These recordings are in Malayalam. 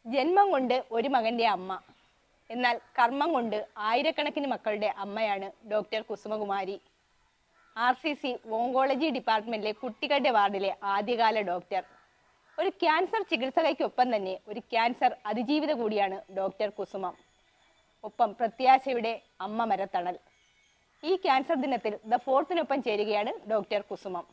ജന്മം കൊണ്ട് ഒരു മകന്റെ അമ്മ എന്നാൽ കർമ്മം കൊണ്ട് ആയിരക്കണക്കിന് മക്കളുടെ അമ്മയാണ് doctor Kusumakumari R C C oncology ഡിപ്പാർട്ട്മെന്റിലെ കുട്ടികളുടെ വാർഡിലെ ആദ്യകാല ഡോക്ടർ ഒരു ക്യാൻസർ ചികിത്സകയ്ക്കൊപ്പം തന്നെ ഒരു ക്യാൻസർ അതിജീവിത കൂടിയാണ് ഡോക്ടർ കുസുമം ഒപ്പം പ്രത്യാശയുടെ അമ്മ മരത്തണൽ ഈ ക്യാൻസർ ദിനത്തിൽ ദ ഫോർത്തിനൊപ്പം ചേരുകയാണ് ഡോക്ടർ കുസുമം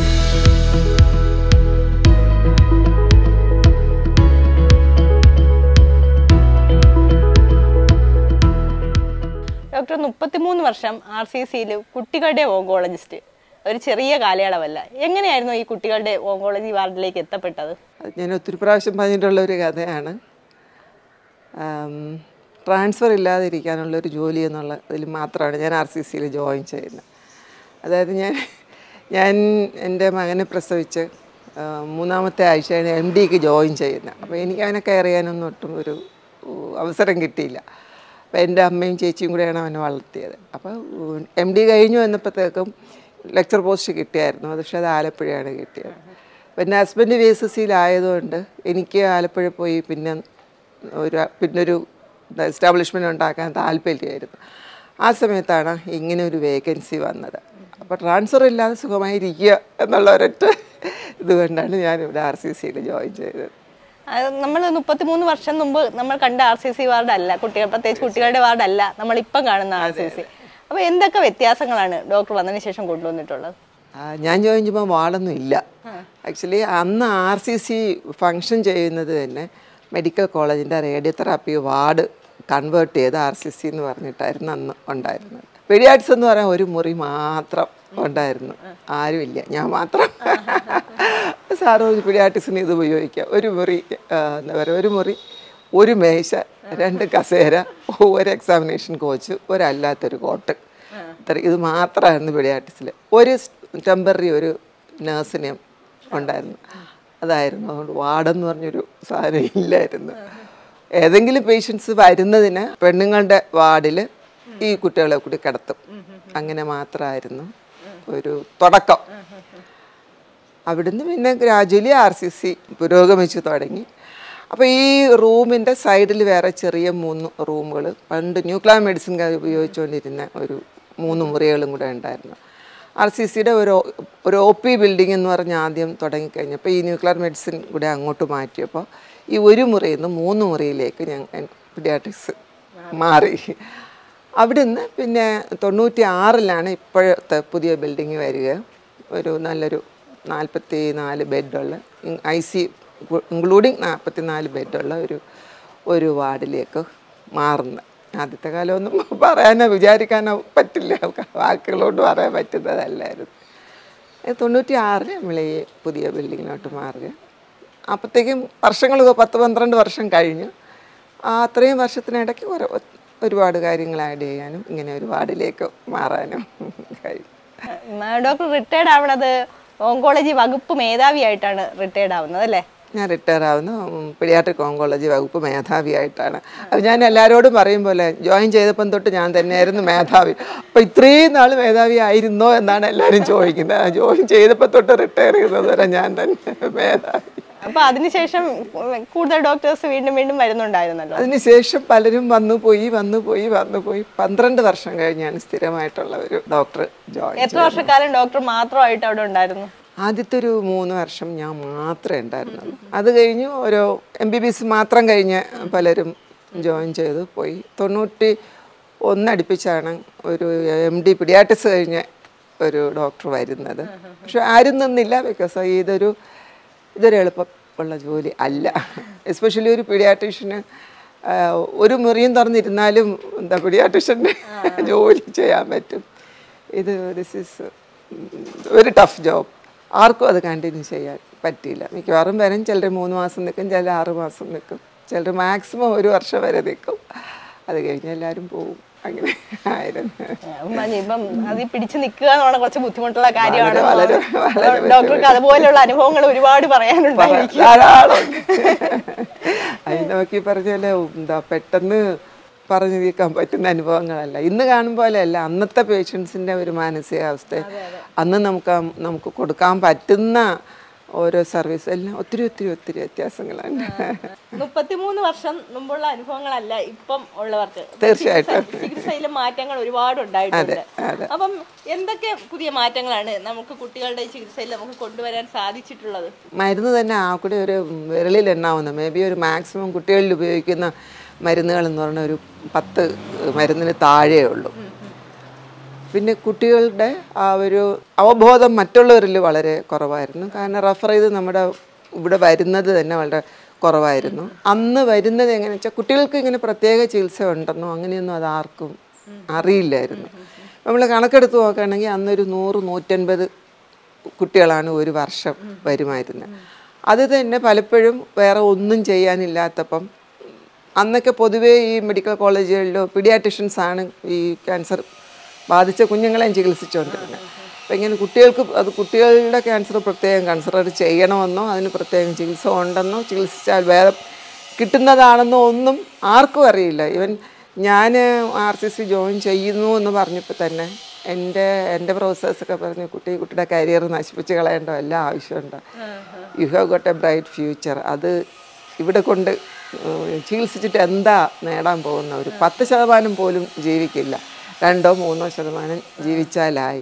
ഡോക്ടർ മുപ്പത്തിമൂന്ന് വർഷം ആർ സി സിയിൽ കുട്ടികളുടെ ഓങ്കോളജിസ്റ്റ് ഒരു ചെറിയ കാലയളവല്ല എങ്ങനെയായിരുന്നു ഈ കുട്ടികളുടെ ഓങ്കോളജി വാർഡിലേക്ക് എത്തപ്പെട്ടത് അത് ഞാൻ ഒത്തിരി പ്രാവശ്യം പറഞ്ഞിട്ടുള്ള ഒരു കഥയാണ് ട്രാൻസ്ഫർ ഇല്ലാതിരിക്കാനുള്ള ഒരു ജോലി എന്നുള്ള ഇതിൽ മാത്രമാണ് ഞാൻ ആർ സി സിയിൽ ജോയിൻ ചെയ്യുന്നത് അതായത് ഞാൻ ഞാൻ എൻ്റെ മകനെ പ്രസവിച്ച് ആ, മൂന്നാമത്തെ ആഴ്ചയാണ് എം ഡിക്ക് ജോയിൻ ചെയ്യുന്നത് അപ്പോൾ എനിക്ക് അവനെ കെയർ ചെയ്യാനൊന്നും ഒട്ടും ഒരു ഉ, അവസരം കിട്ടിയില്ല അപ്പോൾ എൻ്റെ അമ്മയും ചേച്ചിയും കൂടെയാണ് അവനെ വളർത്തിയത് അപ്പോൾ എം ഡി കഴിഞ്ഞു വന്നപ്പോഴത്തേക്കും ലെക്ചർ പോസ്റ്റ് കിട്ടിയായിരുന്നു പക്ഷേ അത് ആലപ്പുഴയാണ് കിട്ടിയത് പിന്നെ ഹസ്ബൻഡ് വി എസ് എസ് സിയിലായതുകൊണ്ട് എനിക്ക് ആലപ്പുഴ പോയി പിന്നെ ഒരു പിന്നൊരു എസ്റ്റാബ്ലിഷ്മെൻ്റ് ഉണ്ടാക്കാൻ താല്പര്യമായിരുന്നു ആ സമയത്താണ് ഇങ്ങനെ ഒരു വേക്കൻസി വന്നത് അപ്പോൾ ട്രാൻസ്ഫർ ഇല്ലാതെ സുഖമായിരിക്കുക എന്നുള്ള ഒരൊറ്റ ഇതുകൊണ്ടാണ് ഞാൻ ഇവിടെ ആർ സി സിയിൽ ജോയിൻ ചെയ്തത് നമ്മൾ മുപ്പത്തിമൂന്ന് വർഷം മുമ്പ് നമ്മൾ കണ്ട ആർ സി സി വാർഡല്ല കുട്ടികൾ പ്രത്യേകിച്ച് കുട്ടികളുടെ വാർഡല്ല നമ്മൾ ഇപ്പം കാണുന്ന ആർ സി സി അപ്പൊ എന്തൊക്കെ വ്യത്യാസങ്ങളാണ് ഡോക്ടർ വന്നതിന് ശേഷം കൊണ്ടുവന്നിട്ടുള്ളത് ആ, ഞാൻ ജോയിൻ ചെയ്യുമ്പോൾ വാർഡൊന്നും ഇല്ല ആക്ച്വലി അന്ന് ആർ സി സി ഫങ്ഷൻ ചെയ്യുന്നത് തന്നെ മെഡിക്കൽ കോളേജിൻ്റെ റേഡിയോതെറാപ്പി വാർഡ് കൺവേർട്ട് ചെയ്ത് ആർ സി സി എന്ന് പറഞ്ഞിട്ടായിരുന്നു അന്ന് ഉണ്ടായിരുന്നത് പെഡിയാട്സ് എന്ന് പറയാൻ ഒരു മുറി മാത്രം ഉണ്ടായിരുന്നു ആരുമില്ല ഞാൻ മാത്രം സാറ് ഒരു പെഡിയാട്രിക്സിന് ഇത് ഉപയോഗിക്കാം ഒരു മുറി ആ, എന്താ പറയുക ഒരു മുറി ഒരു മേശ രണ്ട് കസേര ഒരു എക്സാമിനേഷൻ കോച്ച് ഒരല്ലാത്തൊരു കോട്ട് ഇത്ര ഇത് മാത്രമായിരുന്നു പെഡിയാട്രിക്സിൽ ഒരു ടെമ്പററി ഒരു നേഴ്സിനെയും ഉണ്ടായിരുന്നു അതായിരുന്നു അതുകൊണ്ട് വാർഡെന്ന് പറഞ്ഞൊരു സാധനം ഇല്ലായിരുന്നു ഏതെങ്കിലും പേഷ്യൻസ് വരുന്നതിന് പെണ്ണുങ്ങളുടെ വാർഡിൽ ഈ കുട്ടികളെ കൂടി കിടത്തും അങ്ങനെ മാത്രമായിരുന്നു ഒരു തുടക്കം അവിടുന്ന് പിന്നെ ഗ്രാജുവലി ആർ സി സി പുരോഗമിച്ച് തുടങ്ങി അപ്പോൾ ഈ റൂമിൻ്റെ സൈഡിൽ വേറെ ചെറിയ മൂന്ന് റൂമുകൾ പണ്ട് ന്യൂക്ലിയർ മെഡിസിൻകാർ ഉപയോഗിച്ചുകൊണ്ടിരുന്ന ഒരു മൂന്ന് മുറികളും കൂടെ ഉണ്ടായിരുന്നു ആർ സി സിയുടെ ഒരു ഒ- ഒരു ഒ പി ബിൽഡിംഗ് എന്ന് പറഞ്ഞ് ആദ്യം തുടങ്ങിക്കഴിഞ്ഞപ്പോൾ ഈ ന്യൂക്ലിയർ മെഡിസിൻ കൂടെ അങ്ങോട്ട് മാറ്റിയപ്പോൾ ഈ ഒരു മുറിയിൽ നിന്ന് മൂന്ന് മുറിയിലേക്ക് ഞങ്ങൾ പീഡിയാട്രിക്സ് മാറി അവിടുന്ന് പിന്നെ തൊണ്ണൂറ്റി ആറിലാണ് ഇപ്പോഴത്തെ പുതിയ ബിൽഡിങ് വരിക ഒരു നല്ലൊരു നാൽപ്പത്തി നാല് ബെഡുള്ള ഐ സി ഇൻക്ലൂഡിങ് നാൽപ്പത്തി നാല് ബെഡുള്ള ഒരു ഒരു വാർഡിലേക്ക് മാറുന്നത് ആദ്യത്തെ കാലമൊന്നും പറയാനോ വിചാരിക്കാനോ പറ്റില്ല വാക്കുകളോട് പറയാൻ പറ്റുന്നതല്ലായിരുന്നു ഏ, തൊണ്ണൂറ്റി ആറിൽ നമ്മൾ ഈ പുതിയ ബിൽഡിങ്ങിലോട്ട് മാറുക അപ്പോഴത്തേക്കും വർഷങ്ങൾ പത്ത് പന്ത്രണ്ട് വർഷം കഴിഞ്ഞു ആ അത്രയും വർഷത്തിനിടയ്ക്ക് ഒരു ഒരുപാട് കാര്യങ്ങൾ ആഡ് ചെയ്യാനും ഇങ്ങനെ ഒരു വാർഡിലേക്ക് മാറാനും കഴിഞ്ഞു ഡോക്ടർ റിട്ടയർഡ് ആവണത് ഓങ്കോളജി വകുപ്പ് മേധാവിയായിട്ടാണ് റിട്ടയർഡ് ആവുന്നത് അല്ലേ ഞാൻ റിട്ടയർ ആവുന്ന പീഡിയാട്രിക് ഓങ്കോളജി വകുപ്പ് മേധാവിയായിട്ടാണ് അത് ഞാൻ എല്ലാവരോടും പറയും പോലെ ജോയിൻ ചെയ്തപ്പം തൊട്ട് ഞാൻ തന്നെയായിരുന്നു മേധാവി അപ്പോൾ ഇത്രയും നാൾ മേധാവി ആയിരുന്നോ എന്നാണ് എല്ലാവരും ചോദിക്കുന്നത് ജോയിൻ ചെയ്തപ്പോൾ തൊട്ട് റിട്ടയർ ചെയ്തത് വരെ ഞാൻ തന്നെ മേധാവി അപ്പൊ അതിനുശേഷം കൂടുതൽ ഡോക്ടേഴ്സ് വീണ്ടും വീണ്ടും വരുന്നുണ്ടായിരുന്നല്ലോ അതിനുശേഷം പലരും വന്നു പോയി വന്നു പോയി വന്നു പോയി പന്ത്രണ്ട് വർഷം കഴിഞ്ഞാണ് സ്ഥിരമായിട്ടുള്ള ഒരു ഡോക്ടർ ജോയിൻ എത്ര വർഷക്കാലം ഡോക്ടർ മാത്രമായിട്ട് അവിടെ ഉണ്ടായിരുന്നു ആദ്യത്തെ ഒരു മൂന്ന് വർഷം ഞാൻ മാത്രമേ ഉണ്ടായിരുന്നുള്ളൂ അത് കഴിഞ്ഞ് ഓരോ എം ബി ബി എസ് മാത്രം കഴിഞ്ഞ് പലരും ജോയിൻ ചെയ്തു പോയി തൊണ്ണൂറ്റി ഒന്നടുപ്പിച്ചാണ് ഒരു എം ഡി പിഡിയാട്ടിക്സ് കഴിഞ്ഞ ഒരു ഡോക്ടർ വരുന്നത് പക്ഷെ ആരും നിന്നില്ല ബിക്കോസ് ഇതൊരു ഇതൊരു എളുപ്പമുള്ള ജോലി അല്ല എസ്പെഷ്യലി ഒരു പീഡിയാട്രീഷ്യന് ഒരു മുറിയും തുറന്നിരുന്നാലും എന്താ പീഡിയാട്രീഷ്യൻ്റെ ജോലി ചെയ്യാൻ പറ്റും ഇത് ദിസ് ഈസ് ഒരു ടഫ് ജോബ് ആർക്കും അത് കണ്ടിന്യൂ ചെയ്യാൻ പറ്റിയില്ല മിക്കവാറും വരും ചിലർ മൂന്ന് മാസം നിൽക്കും ചിലർ ആറ് മാസം നിൽക്കും ചിലർ മാക്സിമം ഒരു വർഷം വരെ നിൽക്കും അത് കഴിഞ്ഞ് എല്ലാവരും പോവും അങ്ങനെ ആയിരുന്നു ഉം, അത് ഇപ്പം അത് പിടിച്ചു നിൽക്കുക എന്ന് പറഞ്ഞാൽ കുറച്ച് ബുദ്ധിമുട്ടുള്ള കാര്യമാണ് വളരെ, വളരെ ഡോക്ടർക്ക് അതുപോലെയുള്ള അനുഭവങ്ങൾ ഒരുപാട് പറയാനുണ്ടായിരിക്കും ധാരാളം അത് നമുക്ക് ഈ പറഞ്ഞ പോലെ എന്താ പെട്ടെന്ന് പറഞ്ഞു തീർക്കാൻ പറ്റുന്ന അനുഭവങ്ങളല്ല ഇന്ന് കാണും പോലെയല്ല അന്നത്തെ പേഷ്യൻസിൻ്റെ ഒരു മാനസികാവസ്ഥ അന്ന് നമുക്ക് ആ- നമുക്ക് കൊടുക്കാൻ പറ്റുന്ന ഓരോ സർവീസ് എല്ലാം ഒത്തിരി ഒത്തിരി ഒത്തിരി വ്യത്യാസങ്ങളാണ് മുപ്പത്തിമൂന്ന് വർഷം മുമ്പുള്ള അനുഭവങ്ങളല്ല ഇപ്പം ഉള്ളവർക്ക് തീർച്ചയായിട്ടും. ചികിത്സ- ചികിത്സയിലെ മാറ്റങ്ങൾ ഒരുപാട് ഉണ്ടായിട്ടുണ്ട് അതെ. അപ്പം എന്തൊക്കെ പുതിയ മാറ്റങ്ങളാണ് നമുക്ക് കുട്ടികളുടെ ചികിത്സയിൽ നമുക്ക് കൊണ്ടുവരാൻ സാധിച്ചിട്ടുള്ളത് മരുന്ന് തന്നെ ആ കൂടെ ഒരു വിരലിൽ എണ്ണാവുന്ന മേ ബി ഒരു മാക്സിമം കുട്ടികളിൽ ഉപയോഗിക്കുന്ന മരുന്നുകൾ എന്ന് പറഞ്ഞാൽ ഒരു പത്ത് മരുന്നിന് താഴേ ഉള്ളൂ പിന്നെ കുട്ടികളുടെ ആ ഒരു അവബോധം മറ്റുള്ളവരിൽ വളരെ കുറവായിരുന്നു കാരണം റെഫർ ചെയ്ത് നമ്മുടെ ഇവിടെ വരുന്നത് തന്നെ വളരെ കുറവായിരുന്നു അന്ന് വരുന്നത് എങ്ങനെയാണെന്ന് വെച്ചാൽ കുട്ടികൾക്ക് ഇങ്ങനെ പ്രത്യേക ചികിത്സ ഉണ്ടെന്നോ അങ്ങനെയൊന്നും അത് ആർക്കും അറിയില്ലായിരുന്നു നമ്മൾ കണക്കെടുത്ത് നോക്കുകയാണെങ്കിൽ അന്നൊരു നൂറ് നൂറ്റൻപത് കുട്ടികളാണ് ഒരു വർഷം വരുമായിരുന്നത് അത് തന്നെ പലപ്പോഴും വേറെ ഒന്നും ചെയ്യാനില്ലാത്തപ്പം അന്നൊക്കെ പൊതുവേ ഈ മെഡിക്കൽ കോളേജുകളിലോ പീഡിയാട്രിഷ്യൻസ് ആണ് ഈ ക്യാൻസർ ബാധിച്ച കുഞ്ഞുങ്ങളെയും ചികിത്സിച്ചുകൊണ്ടിരുന്നത് അപ്പം ഇങ്ങനെ കുട്ടികൾക്ക് അത് കുട്ടികളുടെ ക്യാൻസർ പ്രത്യേകം കൺസിഡർ ചെയ്യണമെന്നോ അതിന് പ്രത്യേകം ചികിത്സ ഉണ്ടെന്നോ ചികിത്സിച്ചാൽ വേറെ കിട്ടുന്നതാണെന്നോ ഒന്നും ആർക്കും അറിയില്ല ഇവൻ ഞാൻ ആർ സി സി ജോയിൻ ചെയ്യുന്നു എന്ന് പറഞ്ഞപ്പോൾ തന്നെ എൻ്റെ എൻ്റെ പ്രൊഫസേഴ്സൊക്കെ പറഞ്ഞു കുട്ടി കുട്ടിയുടെ കരിയർ നശിപ്പിച്ച് കളയേണ്ട വല്ല ആവശ്യമുണ്ടോ you have got a bright future അത് ഇവിടെ കൊണ്ട് ഉം, ചികിത്സിച്ചിട്ട് എന്താ നേടാൻ പോകുന്ന ഒരു പത്ത് ശതമാനം പോലും ജീവിക്കില്ല രണ്ടോ മൂന്നോ ശതമാനം ജീവിച്ചാലായി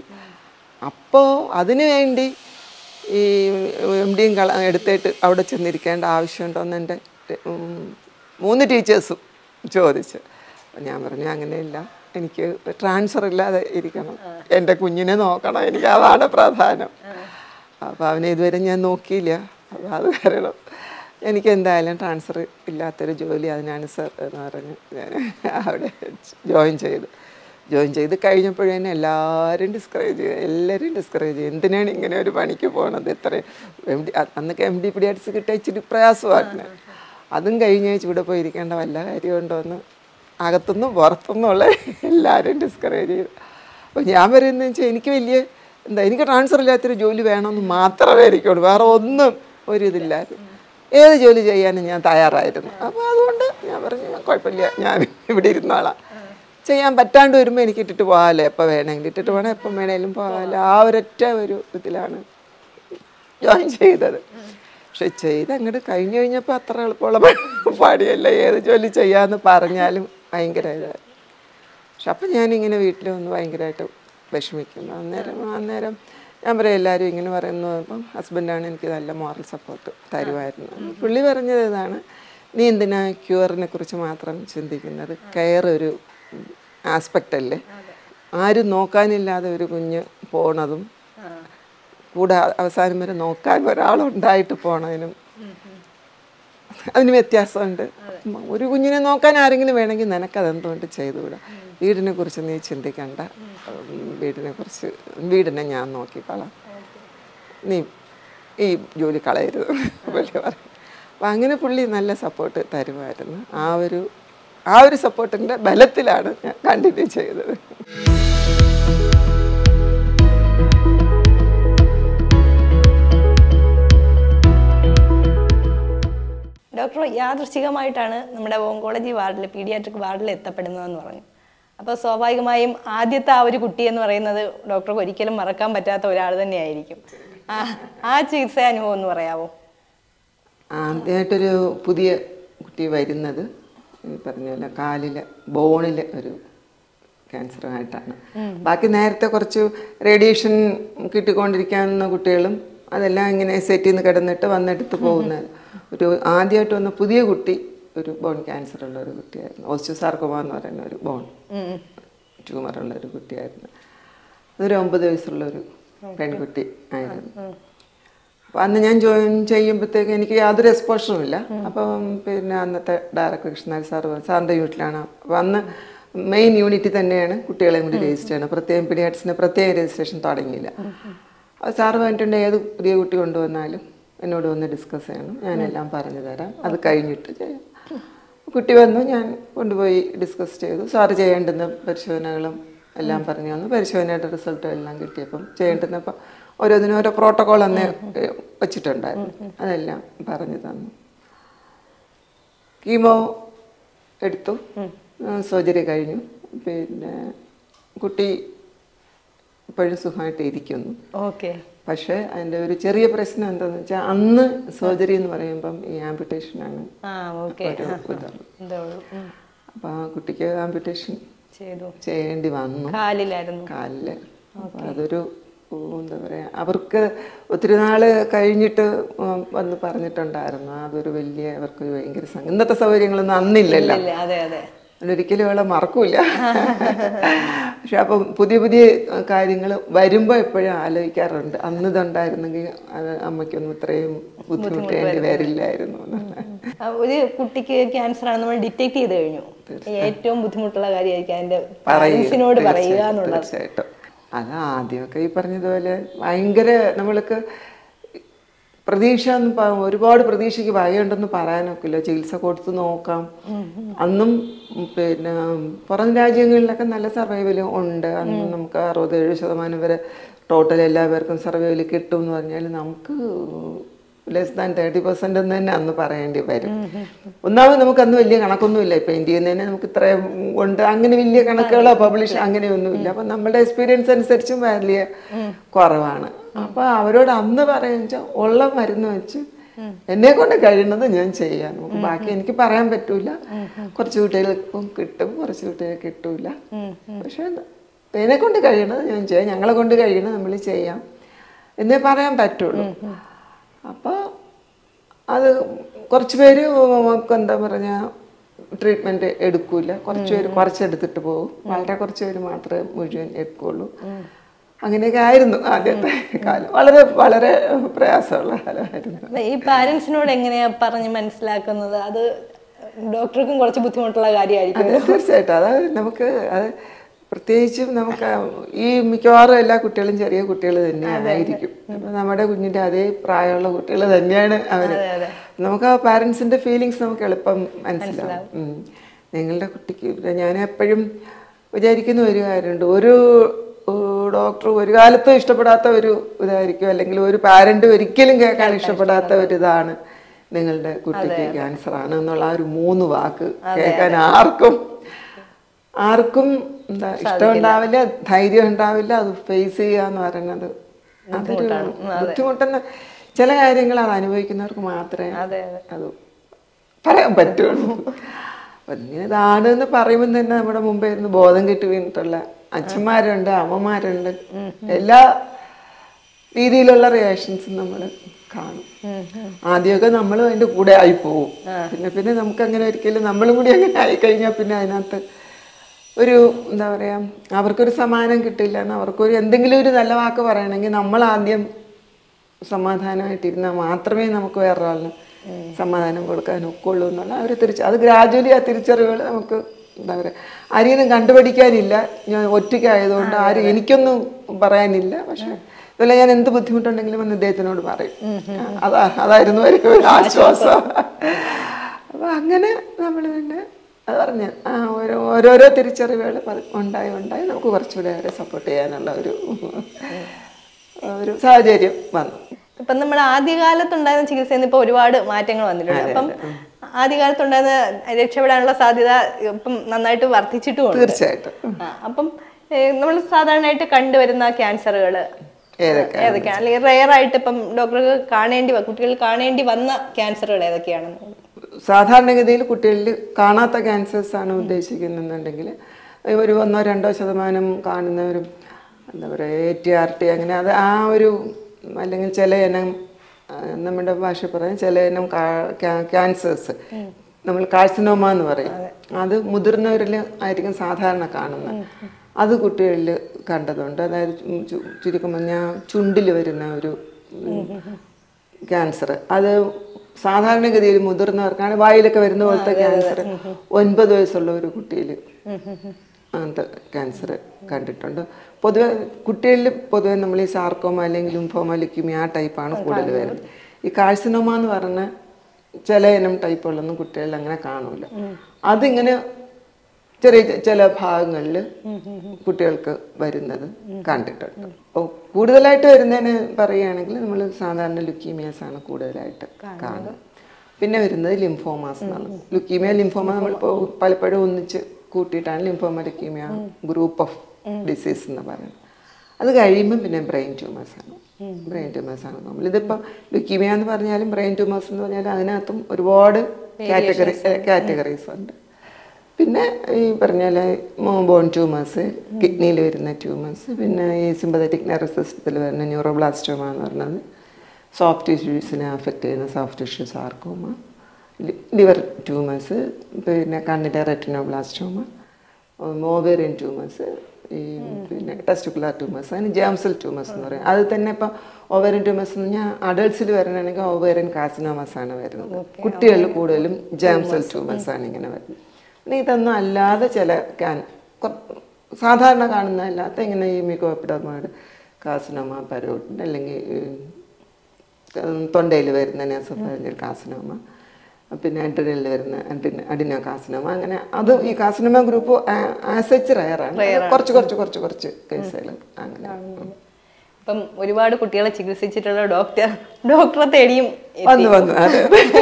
അപ്പോൾ അതിനു വേണ്ടി ഈ എം ഡിയും കള എടുത്തിട്ട് അവിടെ ചെന്നിരിക്കേണ്ട ആവശ്യമുണ്ടോയെന്ന് എൻ്റെ ഉം, മൂന്ന് ടീച്ചേഴ്സും ചോദിച്ചു അപ്പോൾ ഞാൻ പറഞ്ഞു അങ്ങനെയില്ല എനിക്ക് ട്രാൻസ്ഫർ ഇല്ലാതെ ഇരിക്കണം എൻ്റെ കുഞ്ഞിനെ നോക്കണം എനിക്ക് അതാണ് പ്രധാനം അപ്പോൾ അവനെ ഇതുവരെ ഞാൻ നോക്കിയില്ല അപ്പോൾ അത് കാരണം എനിക്ക് എന്തായാലും ട്രാൻസ്ഫർ ഇല്ലാത്തൊരു ജോലി അതിനാണ് സർ എന്ന് പറഞ്ഞ് ഞാൻ അവിടെ ജോയിൻ ചെയ്തു ജോയിൻ ചെയ്ത് കഴിഞ്ഞപ്പോഴേനും എല്ലാവരും ഡിസ്കറേജ് ചെയ്തു എല്ലാവരും ഡിസ്കറേജ് ചെയ്തു എന്തിനാണ് ഇങ്ങനെ ഒരു പണിക്ക് പോകണത് ഇത്ര എം ഡി അന്നൊക്കെ എം ഡി പിടിയാട്സ് കിട്ടിയ ഇച്ചിരി പ്രയാസമായിരുന്നു അതും കഴിഞ്ഞ് ഇവിടെ പോയി ഇരിക്കേണ്ട വല്ല കാര്യമുണ്ടോ എന്ന് അകത്തുനിന്നും പുറത്തുനിന്നുള്ള എല്ലാവരും ഡിസ്കറേജ് ചെയ്തു അപ്പോൾ ഞാൻ പറയുന്നത് വെച്ചാൽ എനിക്ക് വലിയ എന്താ എനിക്ക് ട്രാൻസ്ഫർ ഇല്ലാത്തൊരു ജോലി വേണമെന്ന് മാത്രമേ എനിക്കുള്ളൂ വേറെ ഒന്നും ഒരു ഇതില്ലായിരുന്നു ഏത് ജോലി ചെയ്യാനും ഞാൻ തയ്യാറായിരുന്നു അപ്പോൾ അതുകൊണ്ട് ഞാൻ പറഞ്ഞു കുഴപ്പമില്ല ഞാൻ ഇവിടെ ഇരുന്നോളാം ചെയ്യാൻ പറ്റാണ്ട് വരുമ്പോൾ എനിക്ക് ഇട്ടിട്ട് പോകാമല്ലോ എപ്പോൾ വേണമെങ്കിലും ഇട്ടിട്ട് വേണം എപ്പം വേണേലും പോകാമല്ലോ ആ ഒരൊറ്റ ഒരു ഇതിലാണ് ജോയിൻ ചെയ്തത് പക്ഷെ ചെയ്ത് അങ്ങോട്ട് കഴിഞ്ഞു കഴിഞ്ഞപ്പോൾ അത്ര എളുപ്പമുള്ള പണി- പണിയല്ല ഏത് ജോലി ചെയ്യാമെന്ന് പറഞ്ഞാലും ഭയങ്കര ഇതായിരുന്നു പക്ഷെ അപ്പം ഞാനിങ്ങനെ വീട്ടിൽ വന്ന് ഭയങ്കരമായിട്ട് വിഷമിക്കുന്നു അന്നേരം അന്നേരം ഞാൻ പറയാം എല്ലാവരും ഇങ്ങനെ പറയുന്നു അപ്പം ഹസ്ബൻഡാണ് എനിക്ക് നല്ല മോറൽ സപ്പോർട്ട് തരുമായിരുന്നു പുള്ളി പറഞ്ഞത് ഇതാണ് നീ എന്തിനാ ക്യൂറിനെ കുറിച്ച് മാത്രം ചിന്തിക്കുന്നത് കെയർ ഒരു ആസ്പെക്റ്റ് അല്ലേ ആരും നോക്കാനില്ലാതെ ഒരു കുഞ്ഞ് പോണതും കൂടെ അവസാനം വരെ നോക്കാൻ ഒരാളുണ്ടായിട്ട് പോണതിനും അതിന് വ്യത്യാസമുണ്ട് ഒരു കുഞ്ഞിനെ നോക്കാൻ ആരെങ്കിലും വേണമെങ്കിൽ നിനക്കത് എന്തുകൊണ്ട് ചെയ്തുകൂടാ വീടിനെ കുറിച്ച് നീ ചിന്തിക്കണ്ട ഉം, വീടിനെ കുറിച്ച് വീടിനെ ഞാൻ നോക്കിക്കോളാം നീ ഈ ജോലി കളയരുത് പുള്ളി പറയും അപ്പം അങ്ങനെ പുള്ളി നല്ല സപ്പോർട്ട് തരുമായിരുന്നു ആ ഒരു ആ ഒരു സപ്പോർട്ടിൻ്റെ ബലത്തിലാണ് ഞാൻ കണ്ടിന്യൂ ചെയ്തത് ഡോക്ടർ യാദൃശികമായിട്ടാണ് നമ്മുടെ ഓങ്കോളജി വാർഡിൽ പീഡിയാട്രിക് വാർഡിൽ എത്തപ്പെടുന്നതെന്ന് പറഞ്ഞു അപ്പോൾ സ്വാഭാവികമായും ആദ്യത്തെ ആ ഒരു കുട്ടി എന്ന് പറയുന്നത് ഡോക്ടർക്ക് ഒരിക്കലും മറക്കാൻ പറ്റാത്ത ഒരാൾ തന്നെയായിരിക്കും ആ ആ ചികിത്സാ അനുഭവം എന്ന് പറയാമോ ആദ്യമായിട്ടൊരു പുതിയ കുട്ടി വരുന്നത് ഈ പറഞ്ഞ പോലെ കാലിലെ ബോണിലെ ഒരു ക്യാൻസറുമായിട്ടാണ് ബാക്കി നേരത്തെ കുറച്ച് റേഡിയേഷൻ കിട്ടിക്കൊണ്ടിരിക്കാവുന്ന കുട്ടികളും അതെല്ലാം ഇങ്ങനെ സെറ്റിൽ നിന്ന് കിടന്നിട്ട് വന്നെടുത്ത് പോകുന്ന ഒരു ആദ്യമായിട്ട് വന്ന പുതിയ കുട്ടി ഒരു ബോൺ ക്യാൻസർ ഉള്ള ഒരു കുട്ടിയായിരുന്നു ഓസ്റ്റിയോസാർക്കോമ എന്ന് പറയുന്ന ഒരു ബോൺ ട്യൂമറുള്ള ഒരു കുട്ടിയായിരുന്നു അതൊരു ഒമ്പത് വയസ്സുള്ള ഒരു പെൺകുട്ടി ആയിരുന്നു അപ്പം അന്ന് ഞാൻ ജോയിൻ ചെയ്യുമ്പോഴത്തേക്ക് എനിക്ക് യാതൊരു എക്സ്പോഷറും ഇല്ല അപ്പം പിന്നെ അന്നത്തെ ഡയറക്ടർ കൃഷ്ണനാഥ് സാർ പറഞ്ഞു സാറിൻ്റെ യൂണിറ്റിലാണ് അപ്പം അന്ന് മെയിൻ യൂണിറ്റിൽ തന്നെയാണ് കുട്ടികളെ കൂടി രജിസ്റ്റർ ചെയ്യണം പ്രത്യേകം പീഡിയാട്സിന് പ്രത്യേക രജിസ്ട്രേഷൻ തുടങ്ങിയില്ല അത് സാറ് പറഞ്ഞിട്ടുണ്ട് ഏത് പുതിയ കുട്ടി കൊണ്ടുവന്നാലും എന്നോട് വന്ന് ഡിസ്കസ് ചെയ്യണം ഞാനെല്ലാം പറഞ്ഞു തരാം അത് കഴിഞ്ഞിട്ട് ചെയ്യാം കുട്ടി വന്നു ഞാൻ കൊണ്ടുപോയി ഡിസ്കസ് ചെയ്തു സാറ് ചെയ്യേണ്ടുന്ന പരിശോധനകളും എല്ലാം പറഞ്ഞു തന്നു പരിശോധനയുടെ റിസൾട്ടും എല്ലാം കിട്ടിയപ്പം ചെയ്യേണ്ടുന്നപ്പം ഓരോന്നിനും ഓരോ പ്രോട്ടോകോൾ അന്ന് വെച്ചിട്ടുണ്ടായിരുന്നു അതെല്ലാം പറഞ്ഞു തന്നു കീമോ എടുത്തു സർജറി കഴിഞ്ഞു പിന്നെ കുട്ടി ഇപ്പോഴും സുഖമായിട്ട് ഇരിക്കുന്നു ഓക്കെ പക്ഷേ അതിൻ്റെ ഒരു ചെറിയ പ്രശ്നം എന്താണെന്ന് വെച്ചാൽ അന്ന് സർജറി എന്ന് പറയുമ്പം ഈ ആംബുട്ടേഷനാണ് ആ ഓക്കെ ഒരു ഇതാണ് ഇതേ ഉള്ളൂ ഉം. അപ്പോൾ ആ കുട്ടിക്ക് ആംബുട്ടേഷൻ ചെയ്തു ചെയ്യേണ്ടി വന്നു കാലിലായിരുന്നു കാലില് അപ്പൊ അതൊരു ഉം, എന്താ പറയാ അവർക്ക് ഒത്തിരി നാള് കഴിഞ്ഞിട്ട് ഉം, വന്ന് പറഞ്ഞിട്ടുണ്ടായിരുന്നു അതൊരു വലിയ അവർക്ക് ഭയങ്കര സങ്ക- ഇന്നത്തെ സൗകര്യങ്ങളൊന്നും അന്നില്ലല്ലോ ഇല്ല അതെ അതെ ഒരിക്കലും അവളെ മറക്കൂല പക്ഷെ അപ്പം പുതിയ പുതിയ കാര്യങ്ങൾ വരുമ്പോൾ എപ്പോഴും ആലോചിക്കാറുണ്ട് അന്ന് ഇതുണ്ടായിരുന്നെങ്കിൽ അത് അമ്മയ്ക്കൊന്നും ഇത്രയും ബുദ്ധിമുട്ടേണ്ടി വരില്ലായിരുന്നു എന്ന്. ആ, ഒരു കുട്ടിക്ക് ക്യാൻസർ ആണ് നമ്മൾ ഡിറ്റക്ട് ചെയ്ത് കഴിഞ്ഞു ഏറ്റവും ബുദ്ധിമുട്ടുള്ള കാര്യമായിരിക്കും അതിന്റെ പറയൂ. പാരൻസിനോട് പറയുക തീർച്ചയായിട്ടും, എന്നുള്ളത് തീർച്ചയായിട്ടും അത് ആദ്യമൊക്കെ ഈ പറഞ്ഞതുപോലെ ഭയങ്കര നമ്മൾക്ക് പ്രതീക്ഷ എന്ന് പ- ഒരുപാട് പ്രതീക്ഷയ്ക്ക് വകയുണ്ടെന്ന് പറയാനൊക്കില്ല ചികിത്സ കൊടുത്ത് നോക്കാം അന്നും ഉം, പിന്നെ പുറം രാജ്യങ്ങളിലൊക്കെ നല്ല സർവൈവൽ ഉണ്ട് അന്ന് നമുക്ക് അറുപത് ഏഴ് ശതമാനം വരെ ടോട്ടൽ എല്ലാവർക്കും സർവൈവൽ കിട്ടും എന്ന് പറഞ്ഞാൽ നമുക്ക് ലെസ് ദാൻ തേർട്ടി പെർസെന്റ് എന്ന് തന്നെ അന്ന് പറയേണ്ടി വരും ഒന്നാമത് നമുക്ക് അന്ന് വലിയ കണക്കൊന്നുമില്ല ഇപ്പൊ ഇന്ത്യയിൽ തന്നെ നമുക്ക് ഇത്രയും ഉണ്ട് അങ്ങനെ വലിയ കണക്കുകളോ പബ്ലിഷ് അങ്ങനെയൊന്നുമില്ല അപ്പൊ നമ്മുടെ എക്സ്പീരിയൻസ് അനുസരിച്ചും വലിയ കുറവാണ് അപ്പൊ അവരോട് അന്ന് പറയുക ഉള്ള മരുന്ന് വെച്ച് എന്നെ കൊണ്ട് കഴിയുന്നത് ഞാൻ ചെയ്യാം നമുക്ക് ബാക്കി എനിക്ക് പറയാൻ പറ്റൂല കുറച്ച് കുട്ടികൾക്കും കിട്ടും കുറച്ച് കുട്ടികൾക്ക് കിട്ടൂല പക്ഷെ എന്നെ കൊണ്ട് കഴിയണത് ഞാൻ ചെയ്യാം ഞങ്ങളെ കൊണ്ട് കഴിയണത് നമ്മൾ ചെയ്യാം എന്നേ പറയാൻ പറ്റുള്ളൂ അപ്പോൾ അത് കുറച്ച് പേര് നമുക്ക് എന്താ പറഞ്ഞ ട്രീറ്റ്മെന്റ് എടുക്കൂല കുറച്ച് പേര് കുറച്ചെടുത്തിട്ട് പോകും വളരെ കുറച്ച് പേര് മാത്രമേ മുഴുവൻ എടുക്കുള്ളൂ അങ്ങനെയൊക്കെ ആയിരുന്നു ആദ്യത്തെ കാലം വളരെ വളരെ പ്രയാസമുള്ള കാലമായിരുന്നു അപ്പൊ ഈ പാരന്റ്സിനോട് എങ്ങനെയാ പറഞ്ഞ് മനസ്സിലാക്കുന്നത് അത് ഡോക്ടർക്കും കുറച്ച് ബുദ്ധിമുട്ടുള്ള കാര്യമായിരിക്കും അത് തീർച്ചയായിട്ടും അത് നമുക്ക് അത് പ്രത്യേകിച്ചും നമുക്ക് ഈ മിക്കവാറും എല്ലാ കുട്ടികളും ചെറിയ കുട്ടികൾ തന്നെയായിരിക്കും അപ്പൊ നമ്മുടെ കുഞ്ഞിന്റെ അതേ പ്രായമുള്ള കുട്ടികൾ തന്നെയാണ് അവര് നമുക്ക് ആ പാരന്റ്സിന്റെ ഫീലിങ്സ് നമുക്ക് എളുപ്പം മനസ്സിലാവും ഉം. നിങ്ങളുടെ കുട്ടിക്ക് ഞാൻ എപ്പോഴും വിചാരിക്കുന്ന ഒരു കാര്യമുണ്ട് ഒരു ഡോക്ടർ ഒരു കാലത്തും ഇഷ്ടപ്പെടാത്ത ഒരു ഇതായിരിക്കും അല്ലെങ്കിൽ ഒരു പാരന്റ് ഒരിക്കലും കേൾക്കാൻ ഇഷ്ടപ്പെടാത്ത ഒരു ഇതാണ് നിങ്ങളുടെ കുട്ടിക്ക് ക്യാൻസർ ആണ് എന്നുള്ള ആ ഒരു മൂന്ന് വാക്ക് കേൾക്കാൻ ആർക്കും ആർക്കും എന്താ ഇഷ്ടം ഉണ്ടാവില്ല ധൈര്യം ഉണ്ടാവില്ല അത് ഫേസ് ചെയ്യുക എന്ന് പറയുന്നത് അതൊരു ബുദ്ധിമുട്ടെന്ന് ചില കാര്യങ്ങൾ അത് അനുഭവിക്കുന്നവർക്ക് മാത്രമേ അതെ അതെ അത് പറയാൻ പറ്റുള്ളൂ അപ്പൊ ഇങ്ങനെ ഇതാണ് എന്ന് പറയുമ്പോൾ തന്നെ നമ്മുടെ മുമ്പേ ഇരുന്ന് ബോധം കെട്ടി വീണിട്ടുള്ള അച്ഛന്മാരുണ്ട് അമ്മമാരുണ്ട് എല്ലാ രീതിയിലുള്ള റിയാക്ഷൻസും നമ്മൾ കാണും ആദ്യമൊക്കെ നമ്മൾ അതിന്റെ കൂടെ ആയി പോവും പിന്നെ പിന്നെ നമുക്ക് അങ്ങനെ ഒരിക്കലും നമ്മളും കൂടി അങ്ങനെ ആയി കഴിഞ്ഞാൽ പിന്നെ അതിനകത്ത് ഒരു എന്താ പറയാ അവർക്കൊരു സമാനം കിട്ടില്ല എന്ന് അവർക്കൊരു എന്തെങ്കിലും ഒരു നല്ല വാക്ക് പറയണമെങ്കിൽ നമ്മൾ ആദ്യം സമാധാനമായിട്ടിരുന്നാൽ മാത്രമേ നമുക്ക് വേറൊരാളിന് സമാധാനം കൊടുക്കാൻ ഒക്കുള്ളൂ എന്നുള്ള ആ ഒരു തിരിച്ച് അത് ഗ്രാജുവലി ആ തിരിച്ചറിവുകൾ നമുക്ക് എന്താ പറയുക ആരെയും കണ്ടുപിടിക്കാനില്ല ഞാൻ ഒറ്റയ്ക്കായതുകൊണ്ട് ആരും എനിക്കൊന്നും പറയാനില്ല പക്ഷെ ഇതുപോലെ ഞാൻ എന്ത് ബുദ്ധിമുട്ടുണ്ടെങ്കിലും വന്ന് ഇദ്ദേഹത്തിനോട് പറയും അതാ അതായിരുന്നു ഒരു ഒരു ആശ്വാസം അപ്പൊ അങ്ങനെ നമ്മൾ പിന്നെ അത് പറഞ്ഞ ആ ഓരോ ഓരോരോ തിരിച്ചറിവുകൾ പതി- ഉണ്ടായി ഉണ്ടായി നമുക്ക് കുറച്ചുകൂടെ അവരെ സപ്പോർട്ട് ചെയ്യാനുള്ള ഒരു ഒരു സാഹചര്യം വന്നു ഇപ്പം നമ്മൾ ആദ്യകാലത്തുണ്ടായിരുന്ന ചികിത്സയിൽ നിന്ന് ഇപ്പൊ ഒരുപാട് മാറ്റങ്ങൾ വന്നിട്ടുണ്ട് അപ്പം ആദ്യകാലത്തുണ്ടായിരുന്ന രക്ഷപ്പെടാനുള്ള സാധ്യത ഇപ്പം നന്നായിട്ട് വർദ്ധിച്ചിട്ടുമുണ്ട് തീർച്ചയായിട്ടും ആ, അപ്പം നമ്മൾ സാധാരണയായിട്ട് കണ്ടുവരുന്ന ക്യാൻസറുകൾ ഏതൊക്കെ ഏതൊക്കെയാണ് അല്ലെങ്കിൽ റെയർ ആയിട്ട് ഇപ്പം ഡോക്ടർക്ക് കാണേണ്ടി വ- കുട്ടികൾ കാണേണ്ടി വന്ന ക്യാൻസറുകൾ ഏതൊക്കെയാണെന്ന് സാധാരണഗതിയിൽ കുട്ടികളിൽ കാണാത്ത ക്യാൻസേഴ്സ് ആണ് ഉദ്ദേശിക്കുന്നുണ്ടെങ്കിൽ ഒരു ഒന്നോ രണ്ടോ ശതമാനം കാണുന്നവരും എന്താ പറയുക എ ടി ആർ ടി അങ്ങനെ അത് ആ ഒരു അല്ലെങ്കിൽ ചില ഇനം ആ, നമ്മുടെ ഭാഷ പറയാം ചില ഇനം ക്യാൻസേഴ്സ് നമ്മൾ കാഴ്സനോമ എന്ന് പറയും അത് മുതിർന്നവരിൽ ആയിരിക്കും സാധാരണ കാണുന്നത് അത് കുട്ടികളിൽ കണ്ടതുണ്ട് അതായത് ചു- ചു- ചുരുക്കം പറഞ്ഞാൽ ചുണ്ടിൽ വരുന്ന ഒരു ക്യാൻസർ അത് സാധാരണഗതിയിൽ മുതിർന്നവർക്കാണ് വായിലൊക്കെ വരുന്ന പോലത്തെ ക്യാൻസർ ഒൻപത് വയസ്സുള്ള ഒരു കുട്ടിയിൽ അങ്ങനത്തെ ക്യാൻസർ കണ്ടിട്ടുണ്ട് പൊതുവെ കുട്ടികളിൽ പൊതുവെ നമ്മൾ ഈ സാർക്കോമ അല്ലെങ്കിൽ ലിംഫോമ ലിക്യൂമിയ ആ ടൈപ്പാണ് കൂടുതൽ വരുന്നത് ഈ കാഴ്സനോമ എന്ന് പറഞ്ഞ ചില ഇനം ടൈപ്പുകളൊന്നും കുട്ടികളിൽ അങ്ങനെ കാണൂല അതിങ്ങനെ ചെറിയ ചെ- ചില ഭാഗങ്ങളിൽ കുട്ടികൾക്ക് വരുന്നത് കണ്ടിട്ടുണ്ട് അപ്പോൾ കൂടുതലായിട്ട് വരുന്നതിന് പറയുകയാണെങ്കിൽ നമ്മൾ സാധാരണ ലുക്കീമിയാസ് ആണ് കൂടുതലായിട്ട് കാണുന്നത് പിന്നെ വരുന്നത് ലിംഫോമാസ് എന്നാണ് ലുക്കീമിയ ലിംഫോമ നമ്മളിപ്പോൾ പലപ്പോഴും ഒന്നിച്ച് കൂട്ടിയിട്ടാണ് lymphoma leukaemia group of disease എന്ന് പറയുന്നത് അത് കഴിയുമ്പം പിന്നെ ബ്രെയിൻ ട്യൂമേഴ്സാണ് ബ്രെയിൻ ട്യൂമേഴ്സാണ് നമ്മളിതിപ്പം ലുക്കീമിയ എന്ന് പറഞ്ഞാലും ബ്രെയിൻ ട്യൂമേഴ്സ് എന്ന് പറഞ്ഞാലും അതിനകത്തും ഒരുപാട് കാറ്റഗറി കാറ്റഗറീസ് ഉണ്ട് പിന്നെ ഈ പറഞ്ഞാൽ ബോൺ ട്യൂമേഴ്സ് കിഡ്നിയിൽ വരുന്ന ട്യൂമേഴ്സ് പിന്നെ ഈ സിമ്പതറ്റിക് നെർവസ് സിസ്റ്റത്തിൽ വരുന്ന ന്യൂറോബ്ലാസ്റ്റോമ എന്ന് പറയുന്നത് സോഫ്റ്റ് ടിഷ്യൂസിനെ അഫക്റ്റ് ചെയ്യുന്ന soft tissue sarcoma liver tumours പിന്നെ കണ്ണിൻ്റെ റെറ്റിനോബ്ലാസ്റ്റോമ ഓവേറിയൻ ട്യൂമേഴ്സ് ഈ പിന്നെ ടെസ്റ്റിക്കുലർ ട്യൂമേഴ്സ് അതിന് ജാംസൽ ട്യൂമേഴ്സ് എന്ന് പറയും അത് തന്നെ ഇപ്പം ഓവേറിയൻ ട്യൂമേഴ്സ് എന്ന് പറഞ്ഞാൽ അഡൾട്ട്സിൽ വരണമെങ്കിൽ ഓവേറിയൻ കാസിനോമസ് ആണ് വരുന്നത് കുട്ടികളിൽ കൂടുതലും ജാംസൽ ട്യൂമേഴ്സ് ആണ് ഇങ്ങനെ വരുന്നത് പിന്നെ ഇതൊന്നും അല്ലാതെ ചില ക്യാൻ കൊ- സാധാരണ കാണുന്നതല്ലാത്ത ഇങ്ങനെ ഈ മിക്കോപ്പിഡോമോയിഡ് കാസിനോമ പരോട്ടിൻ്റെ അല്ലെങ്കിൽ തൊണ്ടയിൽ വരുന്ന നെസോഫാരിഞ്ചൽ കാസിനോമ പിന്നെ അഡ്രിനലിൽ വരുന്ന അഡിന അഡിനോ കാസിനോമ അങ്ങനെ അത് ഈ കാസിനോമ ഗ്രൂപ്പ് ആസച്ച് റയറാണ് കുറച്ച് കുറച്ച് കുറച്ച് കുറച്ച് കേസുകൾ അങ്ങനെ ഇപ്പം ഒരുപാട് കുട്ടികളെ ചികിത്സിച്ചിട്ടുള്ള ഡോക്ടർ ഡോക്ടറെ തേടിയും എത്തി. വന്നു വന്നു അതെ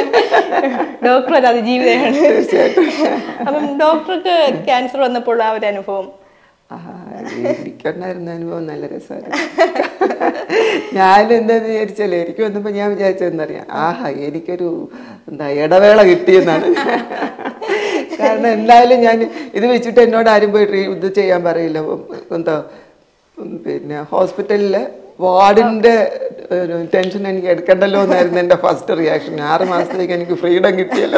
ഡോക്ടർ ഒരു അതിജീവിതയാണ് തീർച്ചയായിട്ടും അപ്പം ഡോക്ടർക്ക് ക്യാൻസർ വന്നപ്പോൾ ആ ഒരു അനുഭവം ആ, എനിക്കുണ്ടായിരുന്ന അനുഭവം നല്ല രസമായിരുന്നു ഞാൻ എന്താന്ന് വിചാരിച്ചാലേ എനിക്ക് വന്നപ്പോൾ ഞാൻ വിചാരിച്ചതെന്നറിയാം ആഹാ എനിക്കൊരു എന്താ ഇടവേള കിട്ടിയെന്നാണ് കാരണം എന്തായാലും ഞാൻ ഇത് വെച്ചിട്ട് എന്നോട് ആരും പോയി ട്രീ ഇത് ചെയ്യാൻ പറയില്ല ഉം, എന്താ ഉം, പിന്നെ ഹോസ്പിറ്റലിൽ വാർഡിൻ്റെ ഒരു ടെൻഷൻ എനിക്ക് എടുക്കണ്ടല്ലോ എന്നായിരുന്നു എൻ്റെ ഫസ്റ്റ് റിയാക്ഷൻ ആറ് മാസത്തേക്ക് എനിക്ക് ഫ്രീഡം കിട്ടിയല്ലോ